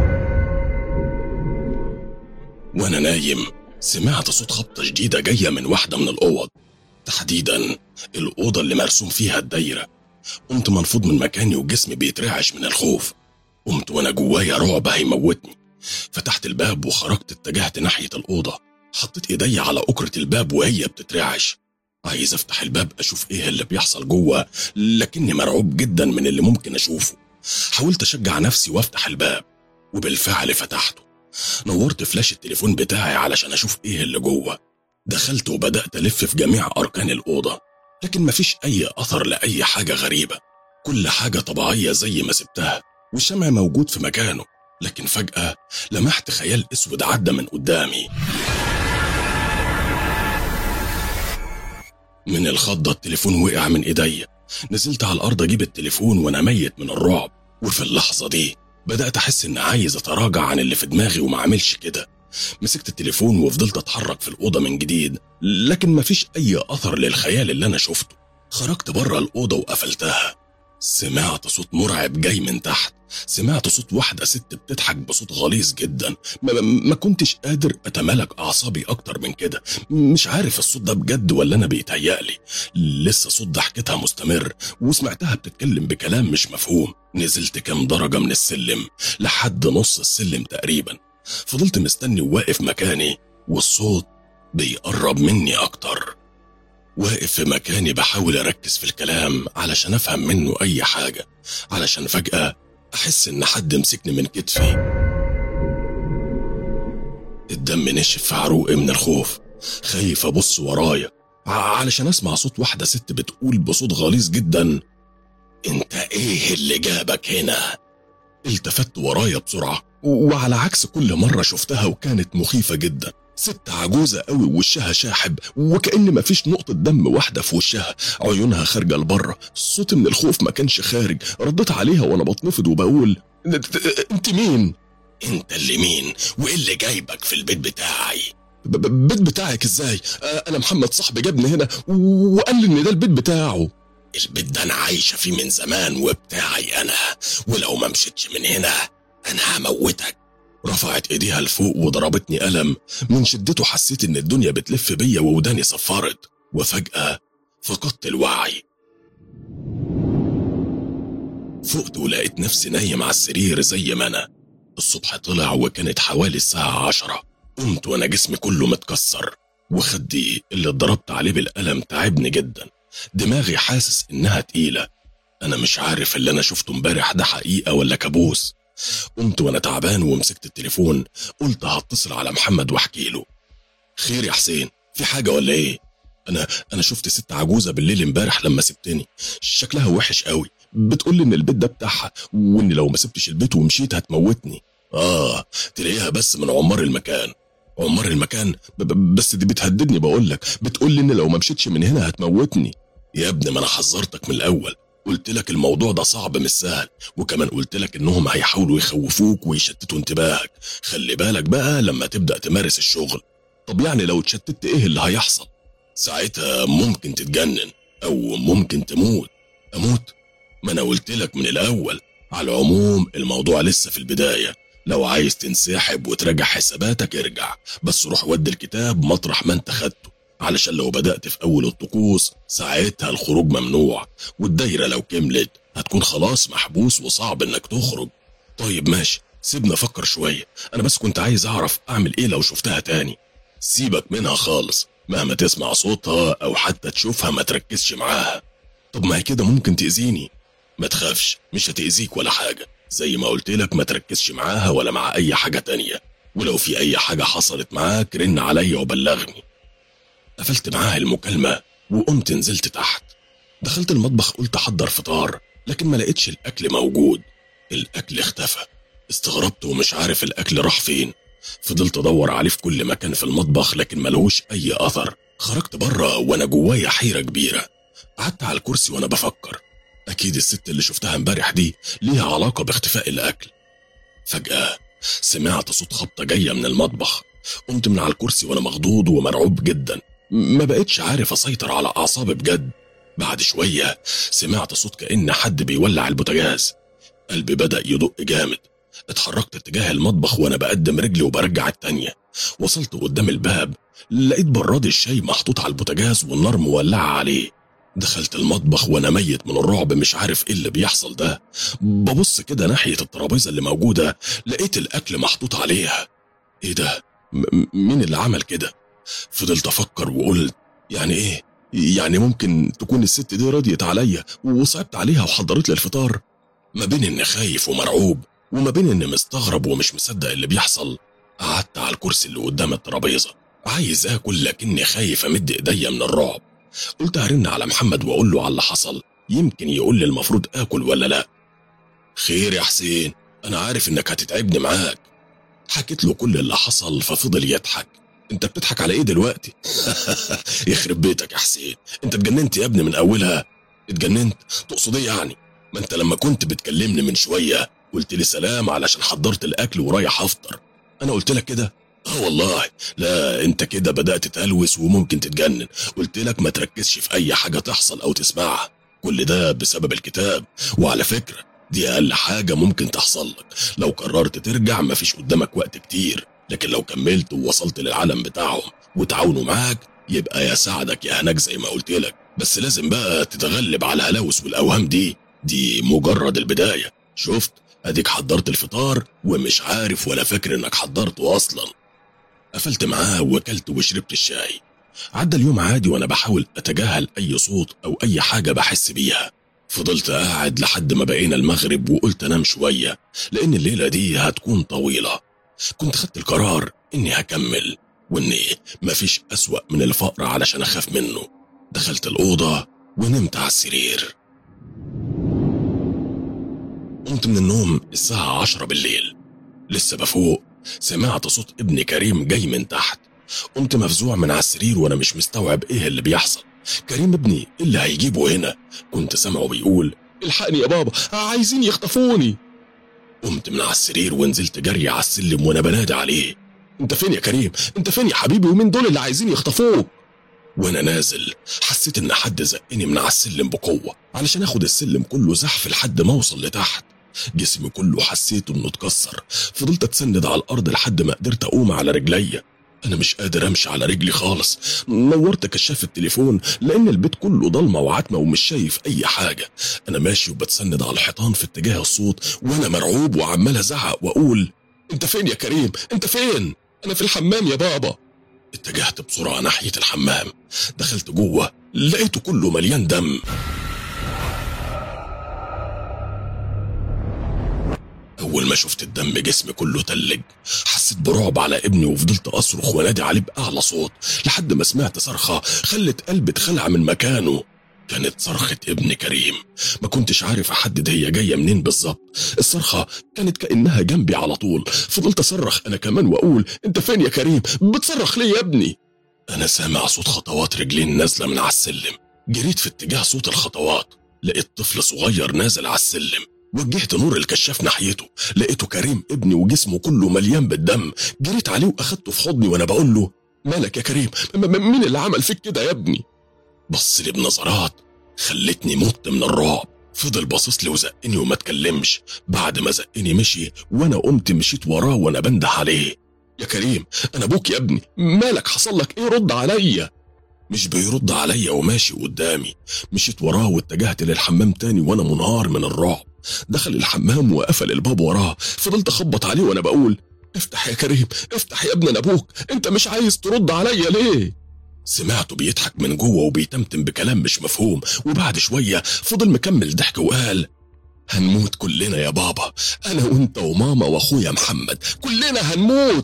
وانا نايم سمعت صوت خبطة جديدة جاية من واحدة من الأوض تحديدا الأوضة اللي مرسوم فيها الدايرة قمت منفوض من مكاني وجسمي بيترعش من الخوف قمت وانا جوايا رعب هيموتني فتحت الباب وخرجت اتجهت ناحية الأوضة حطيت ايدي على أكرة الباب وهي بتترعش عايز افتح الباب اشوف ايه اللي بيحصل جوه لكني مرعوب جدا من اللي ممكن اشوفه حاولت اشجع نفسي وافتح الباب وبالفعل فتحته نورت فلاش التليفون بتاعي علشان اشوف ايه اللي جوه دخلت وبدات الف في جميع اركان الاوضه لكن مفيش اي اثر لاي حاجه غريبه كل حاجه طبيعيه زي ما سبتها والشمع موجود في مكانه لكن فجاه لمحت خيال اسود عدى من قدامي من الخضة التليفون وقع من ايديا نزلت على الارض اجيب التليفون وانا ميت من الرعب وفي اللحظة دي بدأت أحس إن عايز أتراجع عن اللي في دماغي وما أعملش كده مسكت التليفون وفضلت أتحرك في الأوضة من جديد لكن مفيش أي أثر للخيال اللي أنا شفته خرجت بره الأوضة وقفلتها سمعت صوت مرعب جاي من تحت سمعت صوت واحدة ست بتضحك بصوت غليظ جدا ما, ما كنتش قادر أتمالك أعصابي أكتر من كده مش عارف الصوت ده بجد ولا أنا بيتهيألي لسه صوت ضحكتها مستمر وسمعتها بتتكلم بكلام مش مفهوم نزلت كام درجة من السلم لحد نص السلم تقريبا فضلت مستني وواقف مكاني والصوت بيقرب مني أكتر واقف في مكاني بحاول أركز في الكلام علشان أفهم منه أي حاجة علشان فجأة أحس إن حد مسكني من كتفي الدم نشف في عروقي من الخوف خايف أبص ورايا علشان أسمع صوت واحدة ست بتقول بصوت غليظ جدا انت ايه اللي جابك هنا التفت ورايا بسرعة وعلى عكس كل مرة شفتها وكانت مخيفة جدا ست عجوزة قوي ووشها شاحب وكأن مفيش نقطة دم واحدة في وشها عيونها خارجة لبره صوتي من الخوف ما كانش خارج رديت عليها وانا بتنفض وبقول انت مين انت اللي مين وايه اللي جايبك في البيت بتاعي البيت بتاعك ازاي انا محمد صاحبي جابني هنا وقال لي ان ده البيت بتاعه البيت ده انا عايشه فيه من زمان وبتاعي انا ولو ما مشيتش من هنا انا هموتك رفعت ايديها لفوق وضربتني ألم من شدته حسيت ان الدنيا بتلف بيا ووداني صفرت وفجأة فقدت الوعي فقت ولقيت نفسي نايم على السرير زي ما انا الصبح طلع وكانت حوالي الساعة عشرة قمت وانا جسمي كله متكسر وخدي اللي اتضربت عليه بالقلم تعبني جدا دماغي حاسس انها تقيلة انا مش عارف اللي انا شفته امبارح ده حقيقة ولا كابوس قمت وانا تعبان ومسكت التليفون قلت هتصل على محمد واحكي له خير يا حسين في حاجة ولا ايه انا انا شفت ست عجوزة بالليل امبارح لما سبتني شكلها وحش قوي بتقول لي ان البيت ده بتاعها وان لو ما سبتش البيت ومشيت هتموتني اه تلاقيها بس من عمار المكان عمار المكان بس دي بتهددني بقول لك بتقول لي ان لو ما مشيتش من هنا هتموتني يا ابني ما انا حذرتك من الاول قلت لك الموضوع ده صعب مش سهل وكمان قلت لك انهم هيحاولوا يخوفوك ويشتتوا انتباهك خلي بالك بقى لما تبدا تمارس الشغل طب يعني لو اتشتت ايه اللي هيحصل ساعتها ممكن تتجنن او ممكن تموت اموت ما انا قلت لك من الاول على العموم الموضوع لسه في البدايه لو عايز تنسحب وتراجع حساباتك ارجع بس روح ود الكتاب مطرح ما انت خدته علشان لو بدأت في أول الطقوس ساعتها الخروج ممنوع والدايرة لو كملت هتكون خلاص محبوس وصعب إنك تخرج طيب ماشي سيبنا أفكر شوية أنا بس كنت عايز أعرف أعمل إيه لو شفتها تاني سيبك منها خالص مهما تسمع صوتها أو حتى تشوفها ما تركزش معاها طب ما هي كده ممكن تأذيني ما تخافش مش هتأذيك ولا حاجة زي ما قلت لك ما تركزش معاها ولا مع أي حاجة تانية ولو في أي حاجة حصلت معاك رن عليا وبلغني قفلت معاها المكالمة وقمت نزلت تحت دخلت المطبخ قلت أحضر فطار لكن ما لقيتش الأكل موجود الأكل اختفى استغربت ومش عارف الأكل راح فين فضلت أدور عليه في كل مكان في المطبخ لكن ملهوش أي أثر خرجت بره وأنا جوايا حيرة كبيرة قعدت على الكرسي وأنا بفكر أكيد الست اللي شفتها امبارح دي ليها علاقة باختفاء الأكل فجأة سمعت صوت خبطة جاية من المطبخ قمت من على الكرسي وأنا مخضوض ومرعوب جدا ما بقتش عارف أسيطر على أعصابي بجد بعد شوية سمعت صوت كأن حد بيولع البوتاجاز قلبي بدأ يدق جامد اتحركت اتجاه المطبخ وانا بقدم رجلي وبرجع التانية وصلت قدام الباب لقيت براد الشاي محطوط على البوتاجاز والنار مولعة عليه دخلت المطبخ وانا ميت من الرعب مش عارف ايه اللي بيحصل ده ببص كده ناحية الترابيزة اللي موجودة لقيت الاكل محطوط عليها ايه ده م- مين اللي عمل كده فضلت افكر وقلت يعني ايه يعني ممكن تكون الست دي رضيت عليا وصعبت عليها وحضرت لي الفطار ما بين اني خايف ومرعوب وما بين اني مستغرب ومش مصدق اللي بيحصل قعدت على الكرسي اللي قدام الترابيزه عايز اكل لكني خايف امد ايديا من الرعب قلت هرن على محمد واقول له على اللي حصل يمكن يقول لي المفروض اكل ولا لا خير يا حسين انا عارف انك هتتعبني معاك حكيت له كل اللي حصل ففضل يضحك انت بتضحك على ايه دلوقتي يخرب بيتك يا حسين انت اتجننت يا ابني من اولها اتجننت تقصد ايه يعني ما انت لما كنت بتكلمني من شويه قلت لي سلام علشان حضرت الاكل ورايح افطر انا قلت لك كده اه والله لا انت كده بدات تهلوس وممكن تتجنن قلت لك ما تركزش في اي حاجه تحصل او تسمعها كل ده بسبب الكتاب وعلى فكره دي اقل حاجه ممكن تحصل لك لو قررت ترجع مفيش قدامك وقت كتير لكن لو كملت ووصلت للعالم بتاعهم وتعاونوا معاك يبقى يا ساعدك يا هناك زي ما قلت لك بس لازم بقى تتغلب على الهلاوس والاوهام دي دي مجرد البدايه شفت اديك حضرت الفطار ومش عارف ولا فاكر انك حضرته اصلا قفلت معاه وكلت وشربت الشاي عدى اليوم عادي وانا بحاول اتجاهل اي صوت او اي حاجه بحس بيها فضلت قاعد لحد ما بقينا المغرب وقلت انام شويه لان الليله دي هتكون طويله كنت خدت القرار اني هكمل واني مفيش اسوا من الفقر علشان اخاف منه دخلت الاوضه ونمت على السرير قمت من النوم الساعة عشرة بالليل لسه بفوق سمعت صوت ابني كريم جاي من تحت قمت مفزوع من على السرير وانا مش مستوعب ايه اللي بيحصل كريم ابني إيه اللي هيجيبه هنا كنت سامعه بيقول الحقني يا بابا عايزين يخطفوني قمت من على السرير ونزلت جري على السلم وانا بنادي عليه انت فين يا كريم انت فين يا حبيبي ومين دول اللي عايزين يخطفوك وانا نازل حسيت ان حد زقني من على السلم بقوه علشان اخد السلم كله زحف لحد ما اوصل لتحت جسمي كله حسيته انه اتكسر فضلت اتسند على الارض لحد ما قدرت اقوم على رجليا انا مش قادر امشي على رجلي خالص نورت كشاف التليفون لان البيت كله ضلمه وعتمه ومش شايف اي حاجه انا ماشي وبتسند على الحيطان في اتجاه الصوت وانا مرعوب وعمال ازعق واقول انت فين يا كريم انت فين انا في الحمام يا بابا اتجهت بسرعه ناحيه الحمام دخلت جوه لقيته كله مليان دم أول ما شفت الدم جسمي كله تلج حسيت برعب على ابني وفضلت أصرخ وانادي عليه بأعلى صوت لحد ما سمعت صرخة خلت قلبي اتخلع من مكانه كانت صرخة ابن كريم ما كنتش عارف أحدد هي جاية منين بالظبط الصرخة كانت كأنها جنبي على طول فضلت أصرخ أنا كمان وأقول أنت فين يا كريم بتصرخ ليه يا ابني أنا سامع صوت خطوات رجلين نازلة من على السلم جريت في اتجاه صوت الخطوات لقيت طفل صغير نازل على السلم وجهت نور الكشاف ناحيته لقيته كريم ابني وجسمه كله مليان بالدم جريت عليه واخدته في حضني وانا بقول له مالك يا كريم م- م- مين اللي عمل فيك كده يا ابني بص لي بنظرات خلتني مت من الرعب فضل باصص لي وزقني وما اتكلمش بعد ما زقني مشي وانا قمت مشيت وراه وانا بنده عليه يا كريم انا ابوك يا ابني مالك حصل لك ايه رد عليا مش بيرد عليا وماشي قدامي مشيت وراه واتجهت للحمام تاني وانا منهار من الرعب دخل الحمام وقفل الباب وراه فضلت اخبط عليه وانا بقول افتح يا كريم افتح يا ابن انا ابوك انت مش عايز ترد عليا ليه سمعته بيضحك من جوه وبيتمتم بكلام مش مفهوم وبعد شوية فضل مكمل ضحك وقال هنموت كلنا يا بابا أنا وأنت وماما وأخويا محمد كلنا هنموت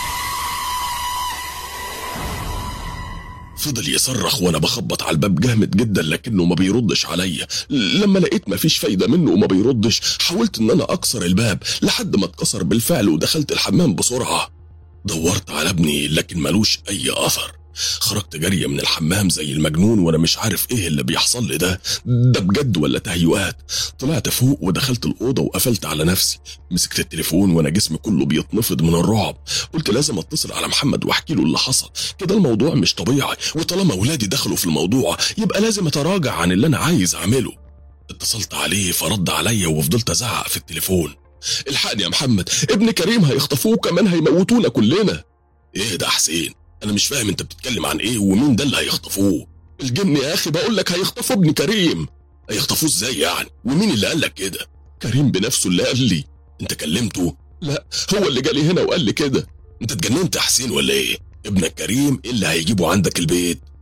فضل يصرخ وانا بخبط على الباب جامد جدا لكنه ما بيردش عليا لما لقيت مفيش فايدة منه وما بيردش حاولت ان انا اكسر الباب لحد ما اتكسر بالفعل ودخلت الحمام بسرعة دورت على ابني لكن ملوش اي اثر خرجت جري من الحمام زي المجنون وانا مش عارف ايه اللي بيحصل لي ده ده بجد ولا تهيؤات طلعت فوق ودخلت الاوضه وقفلت على نفسي مسكت التليفون وانا جسمي كله بيتنفض من الرعب قلت لازم اتصل على محمد واحكي له اللي حصل كده الموضوع مش طبيعي وطالما ولادي دخلوا في الموضوع يبقى لازم اتراجع عن اللي انا عايز اعمله اتصلت عليه فرد عليا وفضلت ازعق في التليفون الحقني يا محمد ابن كريم هيخطفوه كمان هيموتونا كلنا ايه ده حسين انا مش فاهم انت بتتكلم عن ايه ومين ده اللي هيخطفوه الجن يا اخي بقول لك هيخطفوا ابن كريم هيخطفوه ازاي يعني ومين اللي قال لك كده كريم بنفسه اللي قال لي انت كلمته لا هو اللي جالي هنا وقال لي كده انت اتجننت يا حسين ولا ايه ابنك كريم إيه اللي هيجيبه عندك البيت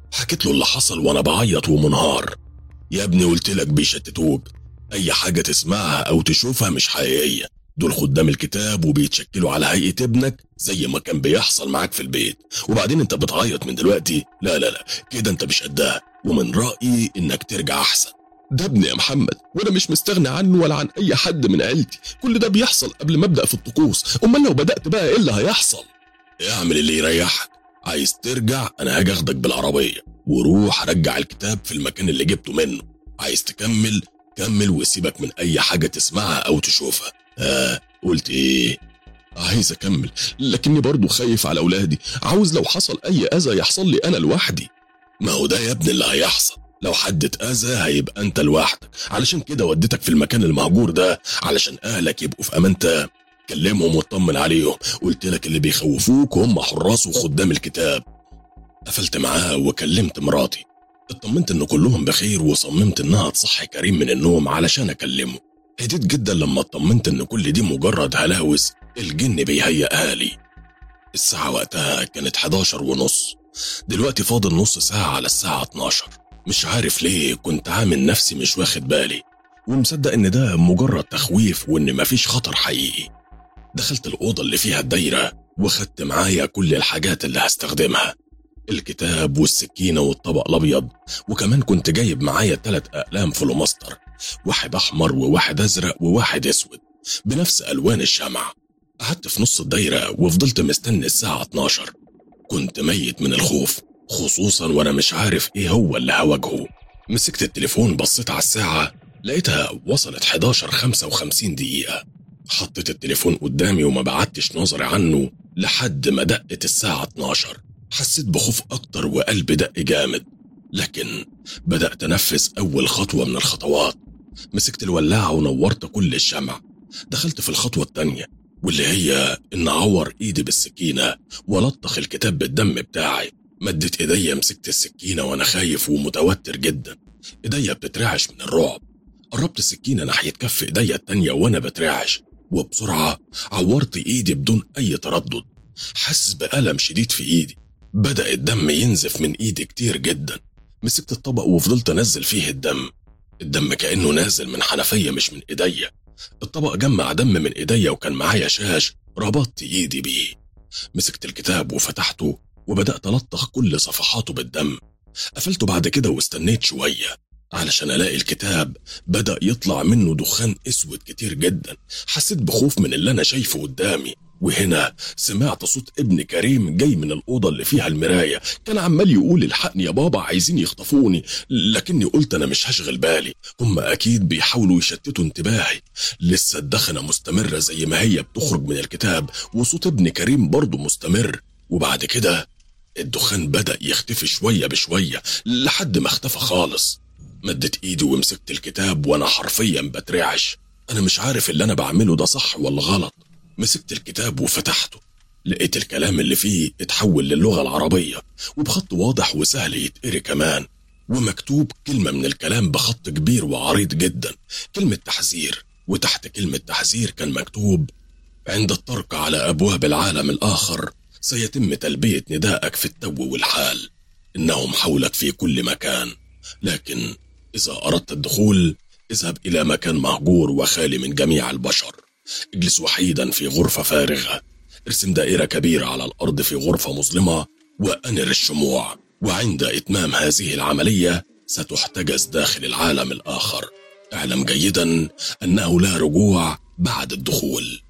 حكيت له اللي حصل وانا بعيط ومنهار يا ابني قلت لك بيشتتوك اي حاجة تسمعها او تشوفها مش حقيقية دول خدام الكتاب وبيتشكلوا على هيئة ابنك زي ما كان بيحصل معاك في البيت وبعدين انت بتعيط من دلوقتي لا لا لا كده انت مش قدها ومن رأيي انك ترجع احسن ده ابني يا محمد وانا مش مستغني عنه ولا عن اي حد من عيلتي كل ده بيحصل قبل ما ابدا في الطقوس امال لو بدات بقى ايه اللي هيحصل اعمل اللي يريحك عايز ترجع انا هاجي اخدك بالعربيه وروح رجع الكتاب في المكان اللي جبته منه عايز تكمل كمل وسيبك من اي حاجه تسمعها او تشوفها آه قلت ايه عايز اكمل لكني برضو خايف على اولادي عاوز لو حصل اي اذى يحصل لي انا لوحدي ما هو ده يا ابني اللي هيحصل لو حد اتأذى هيبقى انت لوحدك علشان كده وديتك في المكان المهجور ده علشان اهلك يبقوا في امان تام كلمهم واطمن عليهم قلت لك اللي بيخوفوك هم حراس وخدام الكتاب قفلت معاه وكلمت مراتي اطمنت ان كلهم بخير وصممت انها تصحي كريم من النوم علشان اكلمه هديت جدا لما اطمنت ان كل دي مجرد هلاوس الجن بيهيئها لي الساعة وقتها كانت 11 ونص دلوقتي فاضل نص ساعة على الساعة 12 مش عارف ليه كنت عامل نفسي مش واخد بالي ومصدق ان ده مجرد تخويف وان مفيش خطر حقيقي دخلت الأوضة اللي فيها الدايرة وخدت معايا كل الحاجات اللي هستخدمها الكتاب والسكينة والطبق الأبيض وكمان كنت جايب معايا تلات أقلام فلوماستر واحد أحمر وواحد أزرق وواحد أسود بنفس ألوان الشمع قعدت في نص الدايرة وفضلت مستني الساعة 12 كنت ميت من الخوف خصوصا وانا مش عارف ايه هو اللي هواجهه مسكت التليفون بصيت على الساعة لقيتها وصلت 11 55 دقيقة حطيت التليفون قدامي وما بعدتش نظري عنه لحد ما دقت الساعة 12 حسيت بخوف أكتر وقلبي دق جامد لكن بدأت أنفذ أول خطوة من الخطوات مسكت الولاعة ونورت كل الشمع دخلت في الخطوة التانية واللي هي إن أعور إيدي بالسكينة ولطخ الكتاب بالدم بتاعي مدت إيديا مسكت السكينة وأنا خايف ومتوتر جدا إيديا بتترعش من الرعب قربت السكينة ناحية كف إيديا التانية وأنا بترعش وبسرعة عورت إيدي بدون أي تردد حاسس بألم شديد في إيدي بدأ الدم ينزف من إيدي كتير جدا مسكت الطبق وفضلت أنزل فيه الدم الدم كأنه نازل من حنفية مش من إيديا الطبق جمع دم من إيديا وكان معايا شاش ربطت إيدي بيه مسكت الكتاب وفتحته وبدأت ألطخ كل صفحاته بالدم قفلته بعد كده واستنيت شوية علشان ألاقي الكتاب بدأ يطلع منه دخان أسود كتير جدا حسيت بخوف من اللي أنا شايفه قدامي وهنا سمعت صوت ابن كريم جاي من الأوضة اللي فيها المراية كان عمال يقول الحقني يا بابا عايزين يخطفوني لكني قلت أنا مش هشغل بالي هم أكيد بيحاولوا يشتتوا انتباهي لسه الدخنة مستمرة زي ما هي بتخرج من الكتاب وصوت ابن كريم برضه مستمر وبعد كده الدخان بدأ يختفي شوية بشوية لحد ما اختفى خالص مدت ايدي ومسكت الكتاب وانا حرفيا بترعش انا مش عارف اللي انا بعمله ده صح ولا غلط مسكت الكتاب وفتحته لقيت الكلام اللي فيه اتحول للغة العربية وبخط واضح وسهل يتقري كمان ومكتوب كلمة من الكلام بخط كبير وعريض جدا كلمة تحذير وتحت كلمة تحذير كان مكتوب عند الطرق على أبواب العالم الآخر سيتم تلبية ندائك في التو والحال إنهم حولك في كل مكان لكن إذا أردت الدخول اذهب إلى مكان مهجور وخالي من جميع البشر اجلس وحيدا في غرفة فارغة ارسم دائرة كبيرة على الأرض في غرفة مظلمة وأنر الشموع وعند إتمام هذه العملية ستحتجز داخل العالم الآخر اعلم جيدا أنه لا رجوع بعد الدخول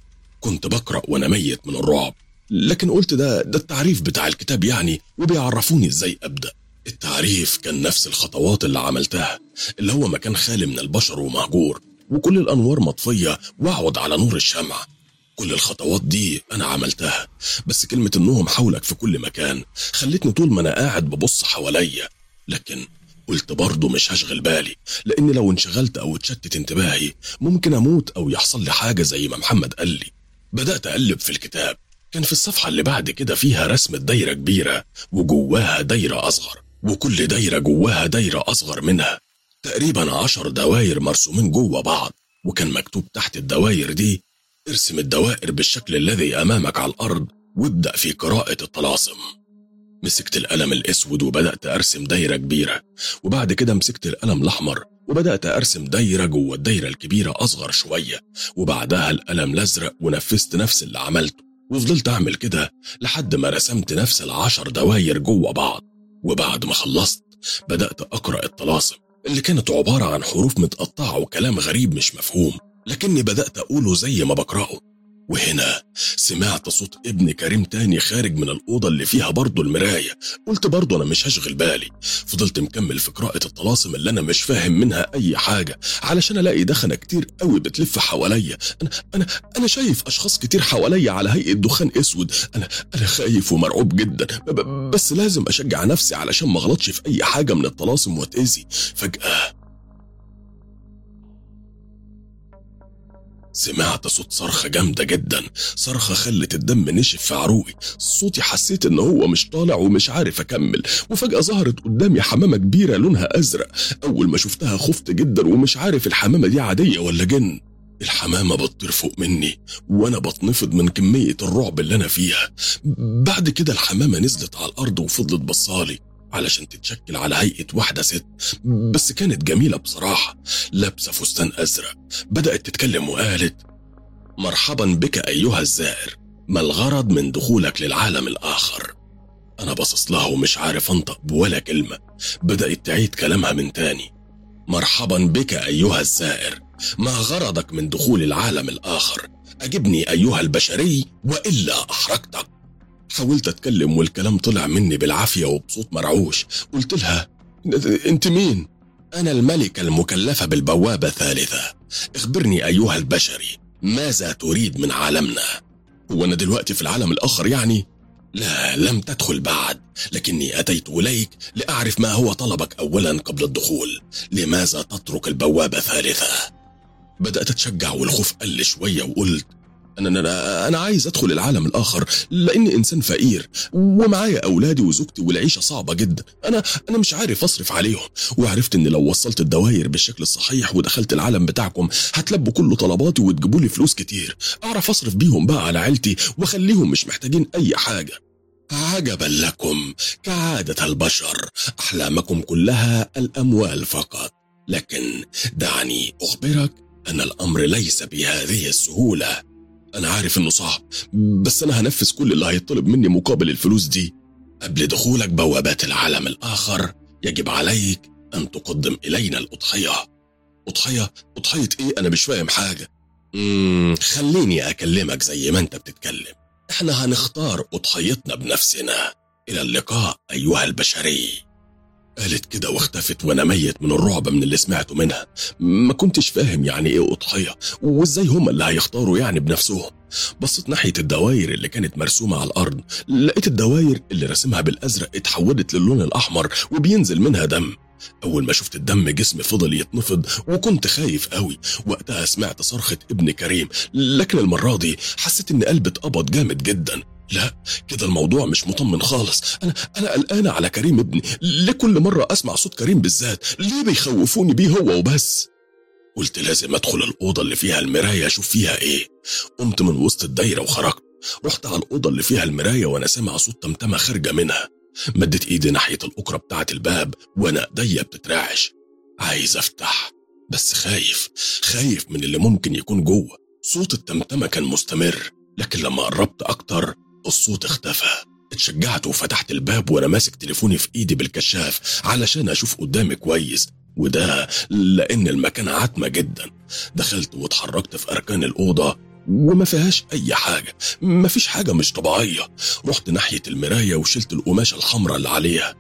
كنت بقرأ وأنا ميت من الرعب لكن قلت ده ده التعريف بتاع الكتاب يعني وبيعرفوني ازاي ابدا التعريف كان نفس الخطوات اللي عملتها اللي هو مكان خالي من البشر ومهجور وكل الانوار مطفيه واقعد على نور الشمع كل الخطوات دي انا عملتها بس كلمه انهم حولك في كل مكان خلتني طول ما انا قاعد ببص حواليا لكن قلت برضه مش هشغل بالي لان لو انشغلت او اتشتت انتباهي ممكن اموت او يحصل لي حاجه زي ما محمد قال لي بدات اقلب في الكتاب كان في الصفحة اللي بعد كده فيها رسمة دايرة كبيرة وجواها دايرة أصغر وكل دايرة جواها دايرة أصغر منها تقريبا عشر دواير مرسومين جوا بعض وكان مكتوب تحت الدواير دي ارسم الدوائر بالشكل الذي أمامك على الأرض وابدأ في قراءة الطلاسم مسكت القلم الأسود وبدأت أرسم دايرة كبيرة وبعد كده مسكت القلم الأحمر وبدأت أرسم دايرة جوه الدايرة الكبيرة أصغر شوية وبعدها القلم الأزرق ونفذت نفس اللي عملته وفضلت أعمل كده لحد ما رسمت نفس العشر دواير جوه بعض وبعد ما خلصت بدأت أقرأ الطلاسم اللي كانت عبارة عن حروف متقطعة وكلام غريب مش مفهوم لكني بدأت أقوله زي ما بقرأه وهنا سمعت صوت ابن كريم تاني خارج من الأوضة اللي فيها برضه المراية قلت برضه أنا مش هشغل بالي فضلت مكمل في قراءة الطلاسم اللي أنا مش فاهم منها أي حاجة علشان ألاقي دخنة كتير قوي بتلف حواليا أنا أنا أنا شايف أشخاص كتير حواليا على هيئة دخان أسود أنا أنا خايف ومرعوب جدا بس لازم أشجع نفسي علشان ما أغلطش في أي حاجة من الطلاسم وأتأذي فجأة سمعت صوت صرخة جامدة جدا صرخة خلت الدم نشف في عروقي صوتي حسيت ان هو مش طالع ومش عارف اكمل وفجأة ظهرت قدامي حمامة كبيرة لونها ازرق اول ما شفتها خفت جدا ومش عارف الحمامة دي عادية ولا جن الحمامة بتطير فوق مني وأنا بتنفض من كمية الرعب اللي أنا فيها بعد كده الحمامة نزلت على الأرض وفضلت بصالي علشان تتشكل على هيئة واحدة ست بس كانت جميلة بصراحة لابسة فستان أزرق بدأت تتكلم وقالت مرحبا بك أيها الزائر ما الغرض من دخولك للعالم الآخر أنا باصص لها ومش عارف أنطق بولا كلمة بدأت تعيد كلامها من تاني مرحبا بك أيها الزائر ما غرضك من دخول العالم الآخر أجبني أيها البشري وإلا أحرقتك حاولت أتكلم والكلام طلع مني بالعافية وبصوت مرعوش قلت لها أنت مين؟ أنا الملكة المكلفة بالبوابة ثالثة اخبرني أيها البشري ماذا تريد من عالمنا؟ هو أنا دلوقتي في العالم الآخر يعني؟ لا لم تدخل بعد لكني أتيت إليك لأعرف ما هو طلبك أولا قبل الدخول لماذا تترك البوابة ثالثة؟ بدأت أتشجع والخوف قل شوية وقلت أنا, أنا, أنا عايز أدخل العالم الآخر لأني إنسان فقير ومعايا أولادي وزوجتي والعيشة صعبة جدا أنا أنا مش عارف أصرف عليهم وعرفت إن لو وصلت الدواير بالشكل الصحيح ودخلت العالم بتاعكم هتلبوا كل طلباتي وتجيبوا لي فلوس كتير أعرف أصرف بيهم بقى على عيلتي وأخليهم مش محتاجين أي حاجة عجبا لكم كعادة البشر أحلامكم كلها الأموال فقط لكن دعني أخبرك أن الأمر ليس بهذه السهولة أنا عارف إنه صعب بس أنا هنفذ كل اللي هيطلب مني مقابل الفلوس دي قبل دخولك بوابات العالم الآخر يجب عليك أن تقدم إلينا الأضحية أضحية؟ أضحية إيه؟ أنا مش فاهم حاجة مم خليني أكلمك زي ما أنت بتتكلم إحنا هنختار أضحيتنا بنفسنا إلى اللقاء أيها البشري قالت كده واختفت وانا ميت من الرعب من اللي سمعته منها ما كنتش فاهم يعني ايه اضحيه وازاي هم اللي هيختاروا يعني بنفسهم بصيت ناحيه الدواير اللي كانت مرسومه على الارض لقيت الدواير اللي رسمها بالازرق اتحولت للون الاحمر وبينزل منها دم أول ما شفت الدم جسمي فضل يتنفض وكنت خايف قوي وقتها سمعت صرخة ابن كريم لكن المرة دي حسيت إن قلبي اتقبض جامد جدا لا كده الموضوع مش مطمن خالص انا انا قلقانه على كريم ابني ليه كل مره اسمع صوت كريم بالذات ليه بيخوفوني بيه هو وبس قلت لازم ادخل الاوضه اللي فيها المرايه اشوف فيها ايه قمت من وسط الدايره وخرجت رحت على الاوضه اللي فيها المرايه وانا سامع صوت تمتمه خارجه منها مدت ايدي ناحيه الاقره بتاعه الباب وانا ايديا بتترعش عايز افتح بس خايف خايف من اللي ممكن يكون جوه صوت التمتمه كان مستمر لكن لما قربت اكتر الصوت اختفى اتشجعت وفتحت الباب وانا ماسك تليفوني في ايدي بالكشاف علشان اشوف قدامي كويس وده لان المكان عتمه جدا دخلت واتحركت في اركان الاوضه وما فيهاش اي حاجه ما فيش حاجه مش طبيعيه رحت ناحيه المرايه وشلت القماشه الحمراء اللي عليها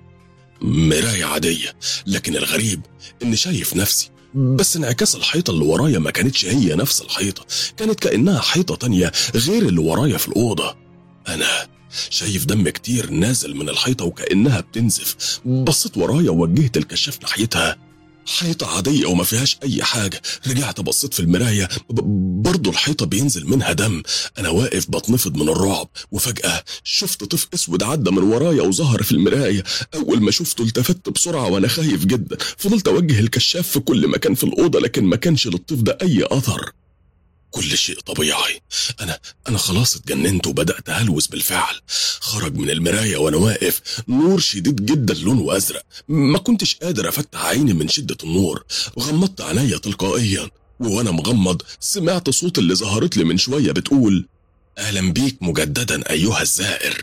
مرايه عاديه لكن الغريب اني شايف نفسي بس انعكاس الحيطة اللي ورايا ما كانتش هي نفس الحيطة كانت كأنها حيطة تانية غير اللي ورايا في الأوضة أنا شايف دم كتير نازل من الحيطة وكأنها بتنزف بصيت ورايا ووجهت الكشاف ناحيتها حيطة عادية وما فيهاش أي حاجة رجعت بصيت في المراية برضه الحيطة بينزل منها دم أنا واقف بتنفض من الرعب وفجأة شفت طفل أسود عدى من ورايا وظهر في المراية أول ما شفته التفت بسرعة وأنا خايف جدا فضلت أوجه الكشاف في كل مكان في الأوضة لكن ما كانش للطفل ده أي أثر كل شيء طبيعي أنا أنا خلاص اتجننت وبدأت أهلوس بالفعل خرج من المراية وأنا واقف نور شديد جدا لونه أزرق ما كنتش قادر أفتح عيني من شدة النور غمضت عينيا تلقائيا وأنا مغمض سمعت صوت اللي ظهرت لي من شوية بتقول أهلا بيك مجددا أيها الزائر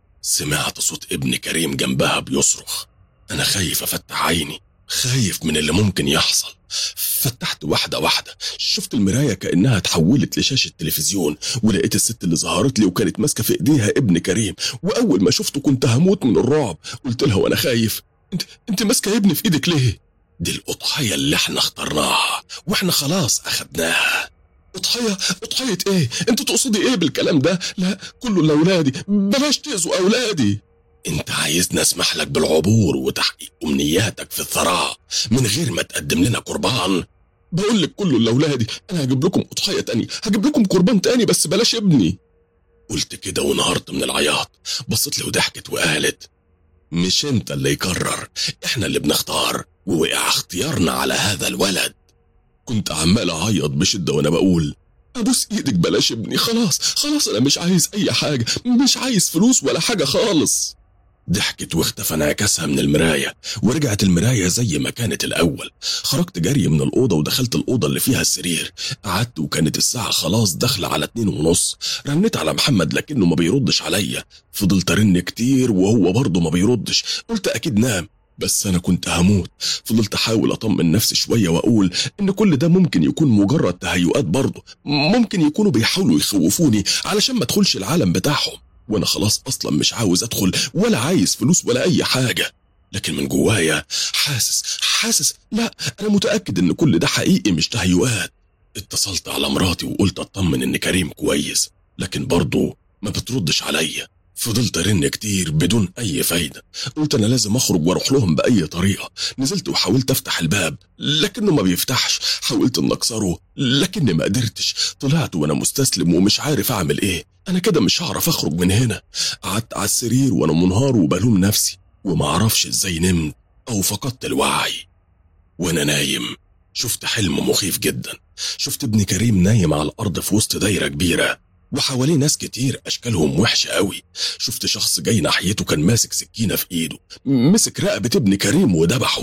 سمعت صوت ابن كريم جنبها بيصرخ أنا خايف أفتح عيني خايف من اللي ممكن يحصل فتحت واحدة واحدة شفت المراية كأنها اتحولت لشاشة تلفزيون ولقيت الست اللي ظهرت لي وكانت ماسكة في ايديها ابن كريم وأول ما شفته كنت هموت من الرعب قلت لها وأنا خايف انت انت ماسكة ابني في ايدك ليه؟ دي الأضحية اللي احنا اخترناها واحنا خلاص أخدناها أضحية أضحية إيه؟ أنت تقصدي إيه بالكلام ده؟ لا كله لأولادي بلاش تأذوا أولادي انت عايزني اسمح لك بالعبور وتحقيق امنياتك في الثراء من غير ما تقدم لنا قربان بقول لك كله لاولادي انا هجيب لكم اضحيه تاني هجيب لكم قربان تاني بس بلاش ابني قلت كده وانهارت من العياط بصت لي وضحكت وقالت مش انت اللي يقرر احنا اللي بنختار ووقع اختيارنا على هذا الولد كنت عمال اعيط بشده وانا بقول ابوس ايدك بلاش ابني خلاص خلاص انا مش عايز اي حاجه مش عايز فلوس ولا حاجه خالص ضحكت واختفى انعكاسها من المراية ورجعت المراية زي ما كانت الأول خرجت جري من الأوضة ودخلت الأوضة اللي فيها السرير قعدت وكانت الساعة خلاص داخلة على اتنين ونص رنيت على محمد لكنه ما بيردش عليا فضلت أرن كتير وهو برضه ما بيردش قلت أكيد نام بس أنا كنت هموت فضلت أحاول أطمن نفسي شوية وأقول إن كل ده ممكن يكون مجرد تهيؤات برضه ممكن يكونوا بيحاولوا يخوفوني علشان ما أدخلش العالم بتاعهم وانا خلاص اصلا مش عاوز ادخل ولا عايز فلوس ولا اي حاجه لكن من جوايا حاسس حاسس لا انا متاكد ان كل ده حقيقي مش تهيؤات اتصلت على مراتي وقلت اطمن ان كريم كويس لكن برضه ما بتردش عليا فضلت ارن كتير بدون اي فايده قلت انا لازم اخرج واروح لهم باي طريقه نزلت وحاولت افتح الباب لكنه ما بيفتحش حاولت ان اكسره لكني ما قدرتش طلعت وانا مستسلم ومش عارف اعمل ايه انا كده مش هعرف اخرج من هنا قعدت على السرير وانا منهار وبلوم نفسي وما اعرفش ازاي نمت او فقدت الوعي وانا نايم شفت حلم مخيف جدا شفت ابن كريم نايم على الارض في وسط دايره كبيره وحواليه ناس كتير اشكالهم وحشه قوي شفت شخص جاي ناحيته كان ماسك سكينه في ايده مسك رقبه ابن كريم وذبحه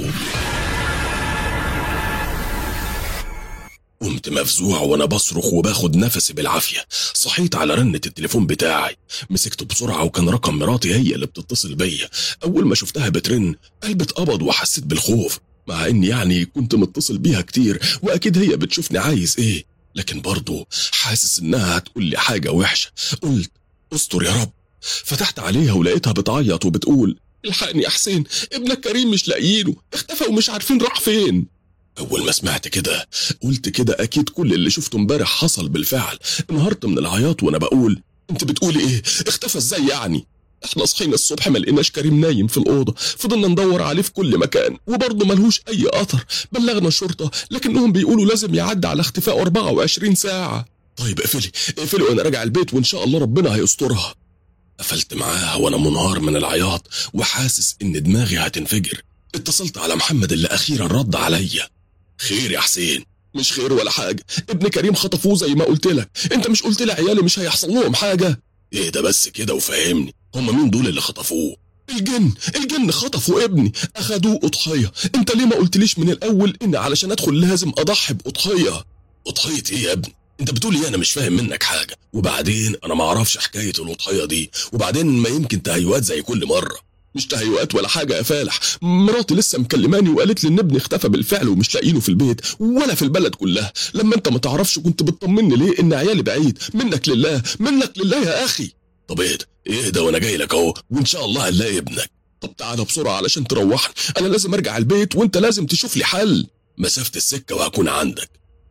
قمت مفزوع وانا بصرخ وباخد نفسي بالعافيه صحيت على رنه التليفون بتاعي مسكته بسرعه وكان رقم مراتي هي اللي بتتصل بيا اول ما شفتها بترن قلبي اتقبض وحسيت بالخوف مع اني يعني كنت متصل بيها كتير واكيد هي بتشوفني عايز ايه لكن برضه حاسس انها هتقول لي حاجه وحشه قلت استر يا رب فتحت عليها ولقيتها بتعيط وبتقول الحقني يا حسين ابنك كريم مش لاقيينه اختفى ومش عارفين راح فين أول ما سمعت كده قلت كده أكيد كل اللي شفته امبارح حصل بالفعل انهارت من العياط وأنا بقول أنت بتقولي إيه؟ اختفى إزاي يعني؟ احنا صحينا الصبح ما لقيناش كريم نايم في الأوضة فضلنا ندور عليه في كل مكان وبرضه ملهوش أي أثر بلغنا الشرطة لكنهم بيقولوا لازم يعدي على اختفاء 24 ساعة طيب اقفلي اقفلي وأنا راجع البيت وإن شاء الله ربنا هيسترها قفلت معاها وأنا منهار من العياط وحاسس إن دماغي هتنفجر اتصلت على محمد اللي أخيرا رد عليا خير يا حسين مش خير ولا حاجة ابن كريم خطفوه زي ما قلت لك انت مش قلت لي عيالي مش هيحصل لهم حاجة ايه ده بس كده وفهمني هم مين دول اللي خطفوه الجن الجن خطفوا ابني اخدوه اضحية انت ليه ما قلتليش من الاول ان علشان ادخل لازم اضحي باضحية اضحية ايه يا ابني انت بتقول ايه انا مش فاهم منك حاجة وبعدين انا ما اعرفش حكاية الاضحية دي وبعدين ما يمكن تهيؤات زي كل مرة مش تهيؤات ولا حاجة يا فالح مراتي لسه مكلماني وقالت لي ان ابني اختفى بالفعل ومش لاقيينه في البيت ولا في البلد كلها لما انت ما تعرفش كنت بتطمني ليه ان عيالي بعيد منك لله منك لله يا اخي طب ايه ده ايه ده وانا جاي لك اهو وان شاء الله هنلاقي ابنك طب تعالى بسرعة علشان تروحني انا لازم ارجع البيت وانت لازم تشوف لي حل مسافة السكة وهكون عندك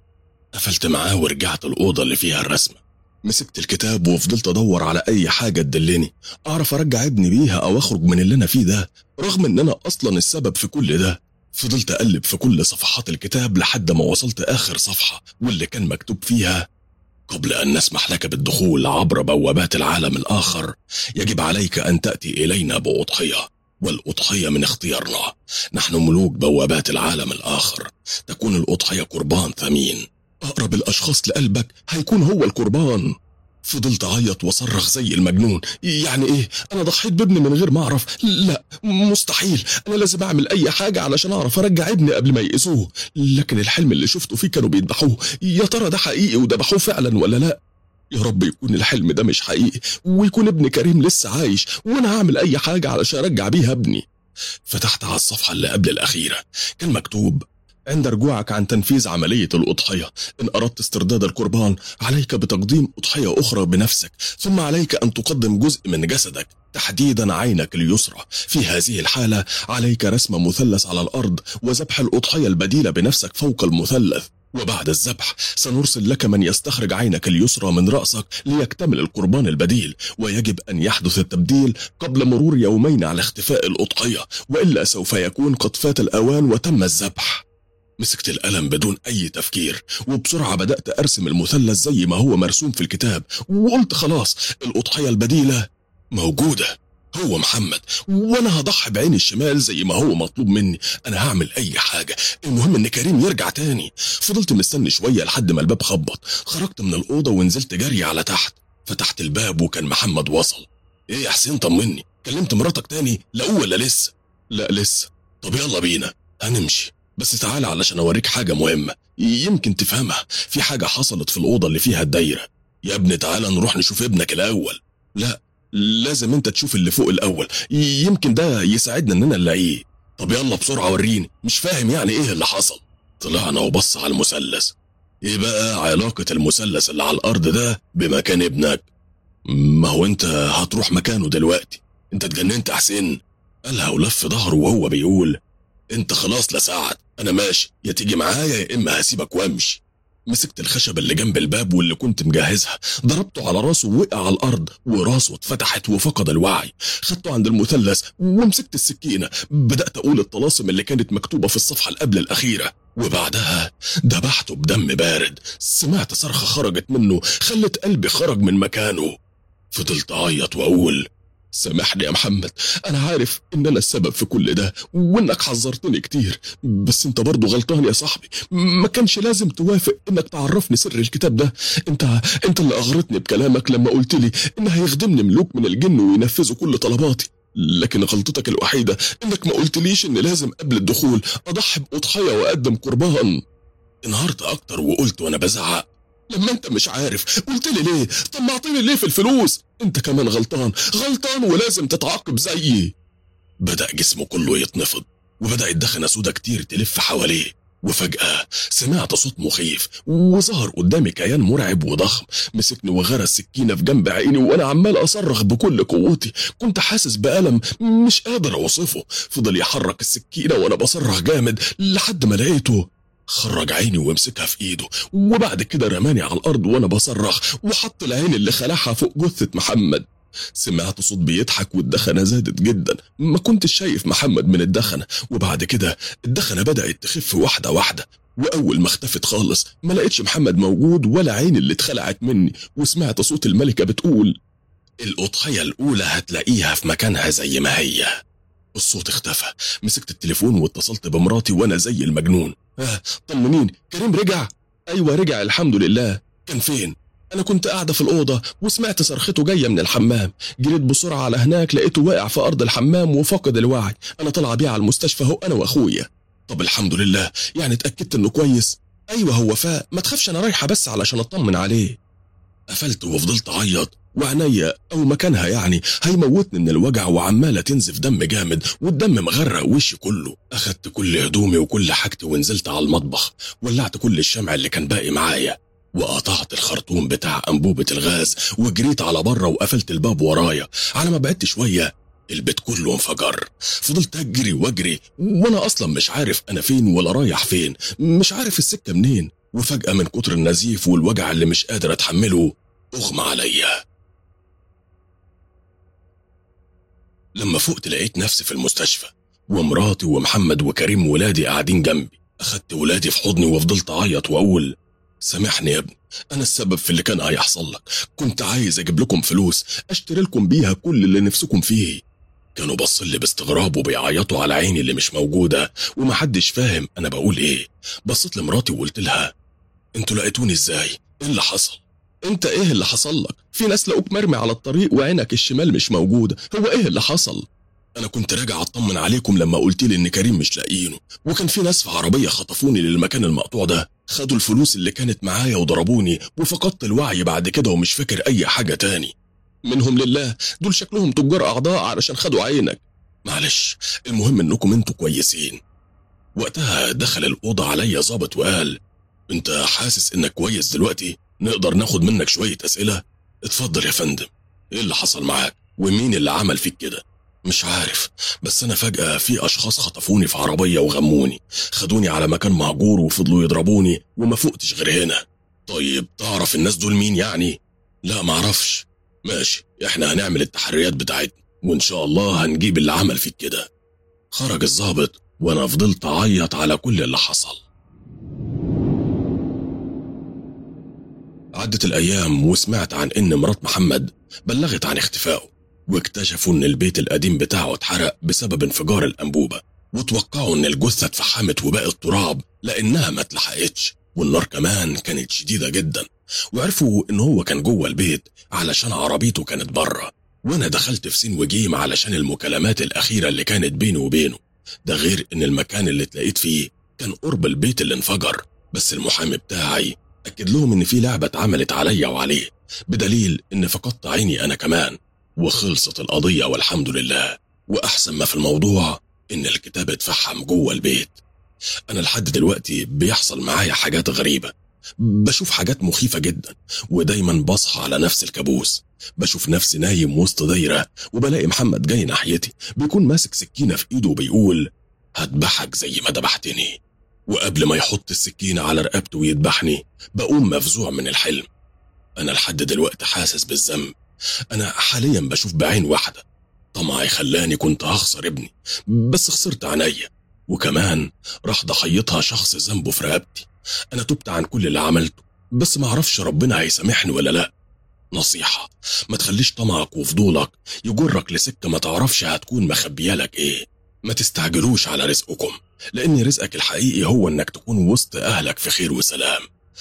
قفلت معاه ورجعت الأوضة اللي فيها الرسمة مسكت الكتاب وفضلت ادور على اي حاجه تدلني اعرف ارجع ابني بيها او اخرج من اللي انا فيه ده رغم ان انا اصلا السبب في كل ده فضلت اقلب في كل صفحات الكتاب لحد ما وصلت اخر صفحه واللي كان مكتوب فيها قبل ان نسمح لك بالدخول عبر بوابات العالم الاخر يجب عليك ان تاتي الينا باضحيه والاضحيه من اختيارنا نحن ملوك بوابات العالم الاخر تكون الاضحيه قربان ثمين أقرب الأشخاص لقلبك هيكون هو القربان فضلت أعيط وأصرخ زي المجنون يعني إيه أنا ضحيت بابني من غير ما أعرف لا مستحيل أنا لازم أعمل أي حاجة علشان أعرف أرجع ابني قبل ما يقسوه لكن الحلم اللي شفته فيه كانوا بيذبحوه يا ترى ده حقيقي وذبحوه فعلا ولا لا يا رب يكون الحلم ده مش حقيقي ويكون ابن كريم لسه عايش وانا هعمل اي حاجه علشان ارجع بيها ابني فتحت على الصفحه اللي قبل الاخيره كان مكتوب عند رجوعك عن تنفيذ عملية الأضحية إن أردت استرداد القربان عليك بتقديم أضحية أخرى بنفسك ثم عليك أن تقدم جزء من جسدك تحديدا عينك اليسرى في هذه الحالة عليك رسم مثلث على الأرض وذبح الأضحية البديلة بنفسك فوق المثلث وبعد الذبح سنرسل لك من يستخرج عينك اليسرى من رأسك ليكتمل القربان البديل ويجب أن يحدث التبديل قبل مرور يومين على اختفاء الأضحية وإلا سوف يكون قد فات الأوان وتم الذبح مسكت القلم بدون أي تفكير وبسرعة بدأت أرسم المثلث زي ما هو مرسوم في الكتاب وقلت خلاص الأضحية البديلة موجودة هو محمد وانا هضحي بعيني الشمال زي ما هو مطلوب مني انا هعمل اي حاجة المهم ان كريم يرجع تاني فضلت مستني شوية لحد ما الباب خبط خرجت من الأوضة ونزلت جري على تحت فتحت الباب وكان محمد وصل ايه يا حسين طمني كلمت مراتك تاني لقوه ولا لسه لا لسه طب يلا بينا هنمشي بس تعالى علشان اوريك حاجة مهمة يمكن تفهمها في حاجة حصلت في الأوضة اللي فيها الدايرة يا ابني تعالى نروح نشوف ابنك الأول لا لازم انت تشوف اللي فوق الأول يمكن ده يساعدنا اننا نلاقيه طب يلا بسرعة وريني مش فاهم يعني ايه اللي حصل طلعنا وبص على المثلث ايه بقى علاقة المثلث اللي على الأرض ده بمكان ابنك ما هو انت هتروح مكانه دلوقتي انت اتجننت يا حسين قالها ولف ظهره وهو بيقول انت خلاص لا سعد انا ماشي يا تيجي معايا يا اما هسيبك وامشي مسكت الخشبة اللي جنب الباب واللي كنت مجهزها ضربته على راسه ووقع على الأرض وراسه اتفتحت وفقد الوعي خدته عند المثلث ومسكت السكينة بدأت أقول الطلاسم اللي كانت مكتوبة في الصفحة اللي قبل الأخيرة وبعدها ذبحته بدم بارد سمعت صرخة خرجت منه خلت قلبي خرج من مكانه فضلت أعيط وأقول سامحني يا محمد انا عارف ان انا السبب في كل ده وانك حذرتني كتير بس انت برضه غلطان يا صاحبي ما كانش لازم توافق انك تعرفني سر الكتاب ده انت انت اللي اغرتني بكلامك لما قلت لي ان هيخدمني ملوك من الجن وينفذوا كل طلباتي لكن غلطتك الوحيدة انك ما قلتليش ان لازم قبل الدخول اضحي بأضحية واقدم قربان انهارت اكتر وقلت وانا بزعق لما انت مش عارف قلت لي ليه طمعتني ليه في الفلوس انت كمان غلطان غلطان ولازم تتعاقب زيي بدأ جسمه كله يتنفض وبدأت دخنة سودا كتير تلف حواليه وفجأة سمعت صوت مخيف وظهر قدامي كيان مرعب وضخم مسكني وغرس سكينة في جنب عيني وأنا عمال أصرخ بكل قوتي كنت حاسس بألم مش قادر أوصفه فضل يحرك السكينة وأنا بصرخ جامد لحد ما لقيته خرج عيني ومسكها في ايده وبعد كده رماني على الارض وانا بصرخ وحط العين اللي خلعها فوق جثة محمد سمعت صوت بيضحك والدخنة زادت جدا ما كنتش شايف محمد من الدخنة وبعد كده الدخنة بدأت تخف واحدة واحدة وأول ما اختفت خالص ما لقيتش محمد موجود ولا عين اللي اتخلعت مني وسمعت صوت الملكة بتقول الأضحية الأولى هتلاقيها في مكانها زي ما هي الصوت اختفى مسكت التليفون واتصلت بمراتي وانا زي المجنون آه طمنين كريم رجع ايوه رجع الحمد لله كان فين انا كنت قاعده في الاوضه وسمعت صرخته جايه من الحمام جريت بسرعه على هناك لقيته واقع في ارض الحمام وفاقد الوعي انا طالعه بيه على المستشفى اهو انا واخويا طب الحمد لله يعني اتاكدت انه كويس ايوه هو فاق ما تخافش انا رايحه بس علشان اطمن عليه قفلت وفضلت اعيط وعينيا او مكانها يعني هيموتني من الوجع وعماله تنزف دم جامد والدم مغرق وشي كله اخدت كل هدومي وكل حاجتي ونزلت على المطبخ ولعت كل الشمع اللي كان باقي معايا وقطعت الخرطوم بتاع انبوبه الغاز وجريت على بره وقفلت الباب ورايا على ما بعدت شويه البيت كله انفجر فضلت اجري واجري وانا اصلا مش عارف انا فين ولا رايح فين مش عارف السكه منين وفجاه من كتر النزيف والوجع اللي مش قادر اتحمله اغمى عليا لما فقت لقيت نفسي في المستشفى ومراتي ومحمد وكريم ولادي قاعدين جنبي أخدت ولادي في حضني وفضلت أعيط وأقول سامحني يا ابني أنا السبب في اللي كان هيحصل لك كنت عايز أجيب لكم فلوس أشتري لكم بيها كل اللي نفسكم فيه كانوا باصين لي باستغراب وبيعيطوا على عيني اللي مش موجودة ومحدش فاهم أنا بقول إيه بصيت لمراتي وقلت لها انتوا لقيتوني ازاي ايه اللي حصل انت ايه اللي حصل لك في ناس لقوك مرمي على الطريق وعينك الشمال مش موجوده هو ايه اللي حصل انا كنت راجع اطمن عليكم لما قلت لي ان كريم مش لاقيينه وكان في ناس في عربيه خطفوني للمكان المقطوع ده خدوا الفلوس اللي كانت معايا وضربوني وفقدت الوعي بعد كده ومش فاكر اي حاجه تاني منهم لله دول شكلهم تجار اعضاء علشان خدوا عينك معلش المهم انكم انتوا كويسين وقتها دخل الاوضه عليا ظابط وقال انت حاسس انك كويس دلوقتي نقدر ناخد منك شويه اسئله اتفضل يا فندم ايه اللي حصل معاك ومين اللي عمل فيك كده مش عارف بس انا فجأة في اشخاص خطفوني في عربية وغموني خدوني على مكان مهجور وفضلوا يضربوني وما فقتش غير هنا طيب تعرف الناس دول مين يعني لا معرفش ماشي احنا هنعمل التحريات بتاعتنا وان شاء الله هنجيب اللي عمل فيك كده خرج الضابط وانا فضلت اعيط على كل اللي حصل عدت الايام وسمعت عن ان مرات محمد بلغت عن اختفائه واكتشفوا ان البيت القديم بتاعه اتحرق بسبب انفجار الانبوبه وتوقعوا ان الجثه اتفحمت وبقت تراب لانها ما اتلحقتش والنار كمان كانت شديده جدا وعرفوا ان هو كان جوه البيت علشان عربيته كانت بره وانا دخلت في سين وجيم علشان المكالمات الاخيره اللي كانت بيني وبينه ده غير ان المكان اللي اتلاقيت فيه كان قرب البيت اللي انفجر بس المحامي بتاعي اكد لهم ان في لعبه اتعملت عليا وعليه بدليل ان فقدت عيني انا كمان وخلصت القضيه والحمد لله واحسن ما في الموضوع ان الكتاب اتفحم جوه البيت انا لحد دلوقتي بيحصل معايا حاجات غريبه بشوف حاجات مخيفه جدا ودايما بصحى على نفس الكابوس بشوف نفسي نايم وسط دايره وبلاقي محمد جاي ناحيتي بيكون ماسك سكينه في ايده وبيقول هذبحك زي ما ذبحتني وقبل ما يحط السكينه على رقبته ويذبحني بقوم مفزوع من الحلم انا لحد دلوقتي حاسس بالذنب انا حاليا بشوف بعين واحده طمعي خلاني كنت هخسر ابني بس خسرت عينيا وكمان راح ضحيتها شخص ذنبه في رقبتي انا تبت عن كل اللي عملته بس ما اعرفش ربنا هيسامحني ولا لا نصيحة ما تخليش طمعك وفضولك يجرك لسكة ما تعرفش هتكون مخبيالك ايه ما تستعجلوش على رزقكم لان رزقك الحقيقي هو انك تكون وسط اهلك في خير وسلام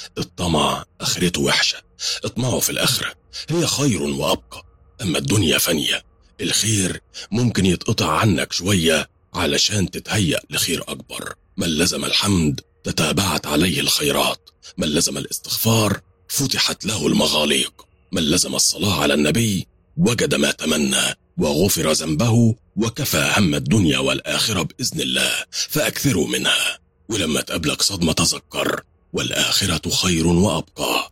الطمع اخرته وحشة اطمعوا في الاخرة هي خير وابقى اما الدنيا فانية الخير ممكن يتقطع عنك شوية علشان تتهيأ لخير اكبر من لزم الحمد تتابعت عليه الخيرات من لزم الاستغفار فتحت له المغاليق من لزم الصلاة على النبي وجد ما تمنى وغفر ذنبه وكفى هم الدنيا والآخرة بإذن الله فأكثروا منها ولما تقابلك صدمة تذكر والآخرة خير وأبقى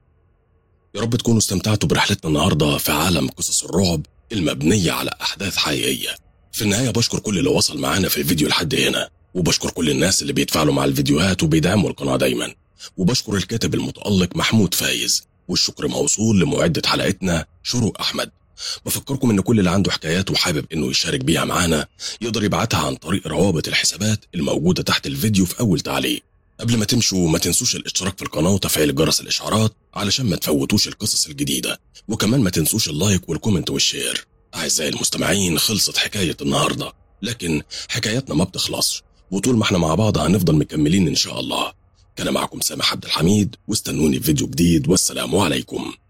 يا رب تكونوا استمتعتوا برحلتنا النهاردة في عالم قصص الرعب المبنية على أحداث حقيقية في النهاية بشكر كل اللي وصل معانا في الفيديو لحد هنا وبشكر كل الناس اللي بيتفاعلوا مع الفيديوهات وبيدعموا القناة دايما وبشكر الكاتب المتألق محمود فايز والشكر موصول لمعدة حلقتنا شروق أحمد بفكركم ان كل اللي عنده حكايات وحابب انه يشارك بيها معانا يقدر يبعتها عن طريق روابط الحسابات الموجودة تحت الفيديو في أول تعليق قبل ما تمشوا ما تنسوش الاشتراك في القناة وتفعيل جرس الإشعارات علشان ما تفوتوش القصص الجديدة وكمان ما تنسوش اللايك والكومنت والشير أعزائي المستمعين خلصت حكاية النهاردة لكن حكاياتنا ما بتخلصش وطول ما احنا مع بعض هنفضل مكملين إن شاء الله كان معكم سامح عبد الحميد واستنوني في فيديو جديد والسلام عليكم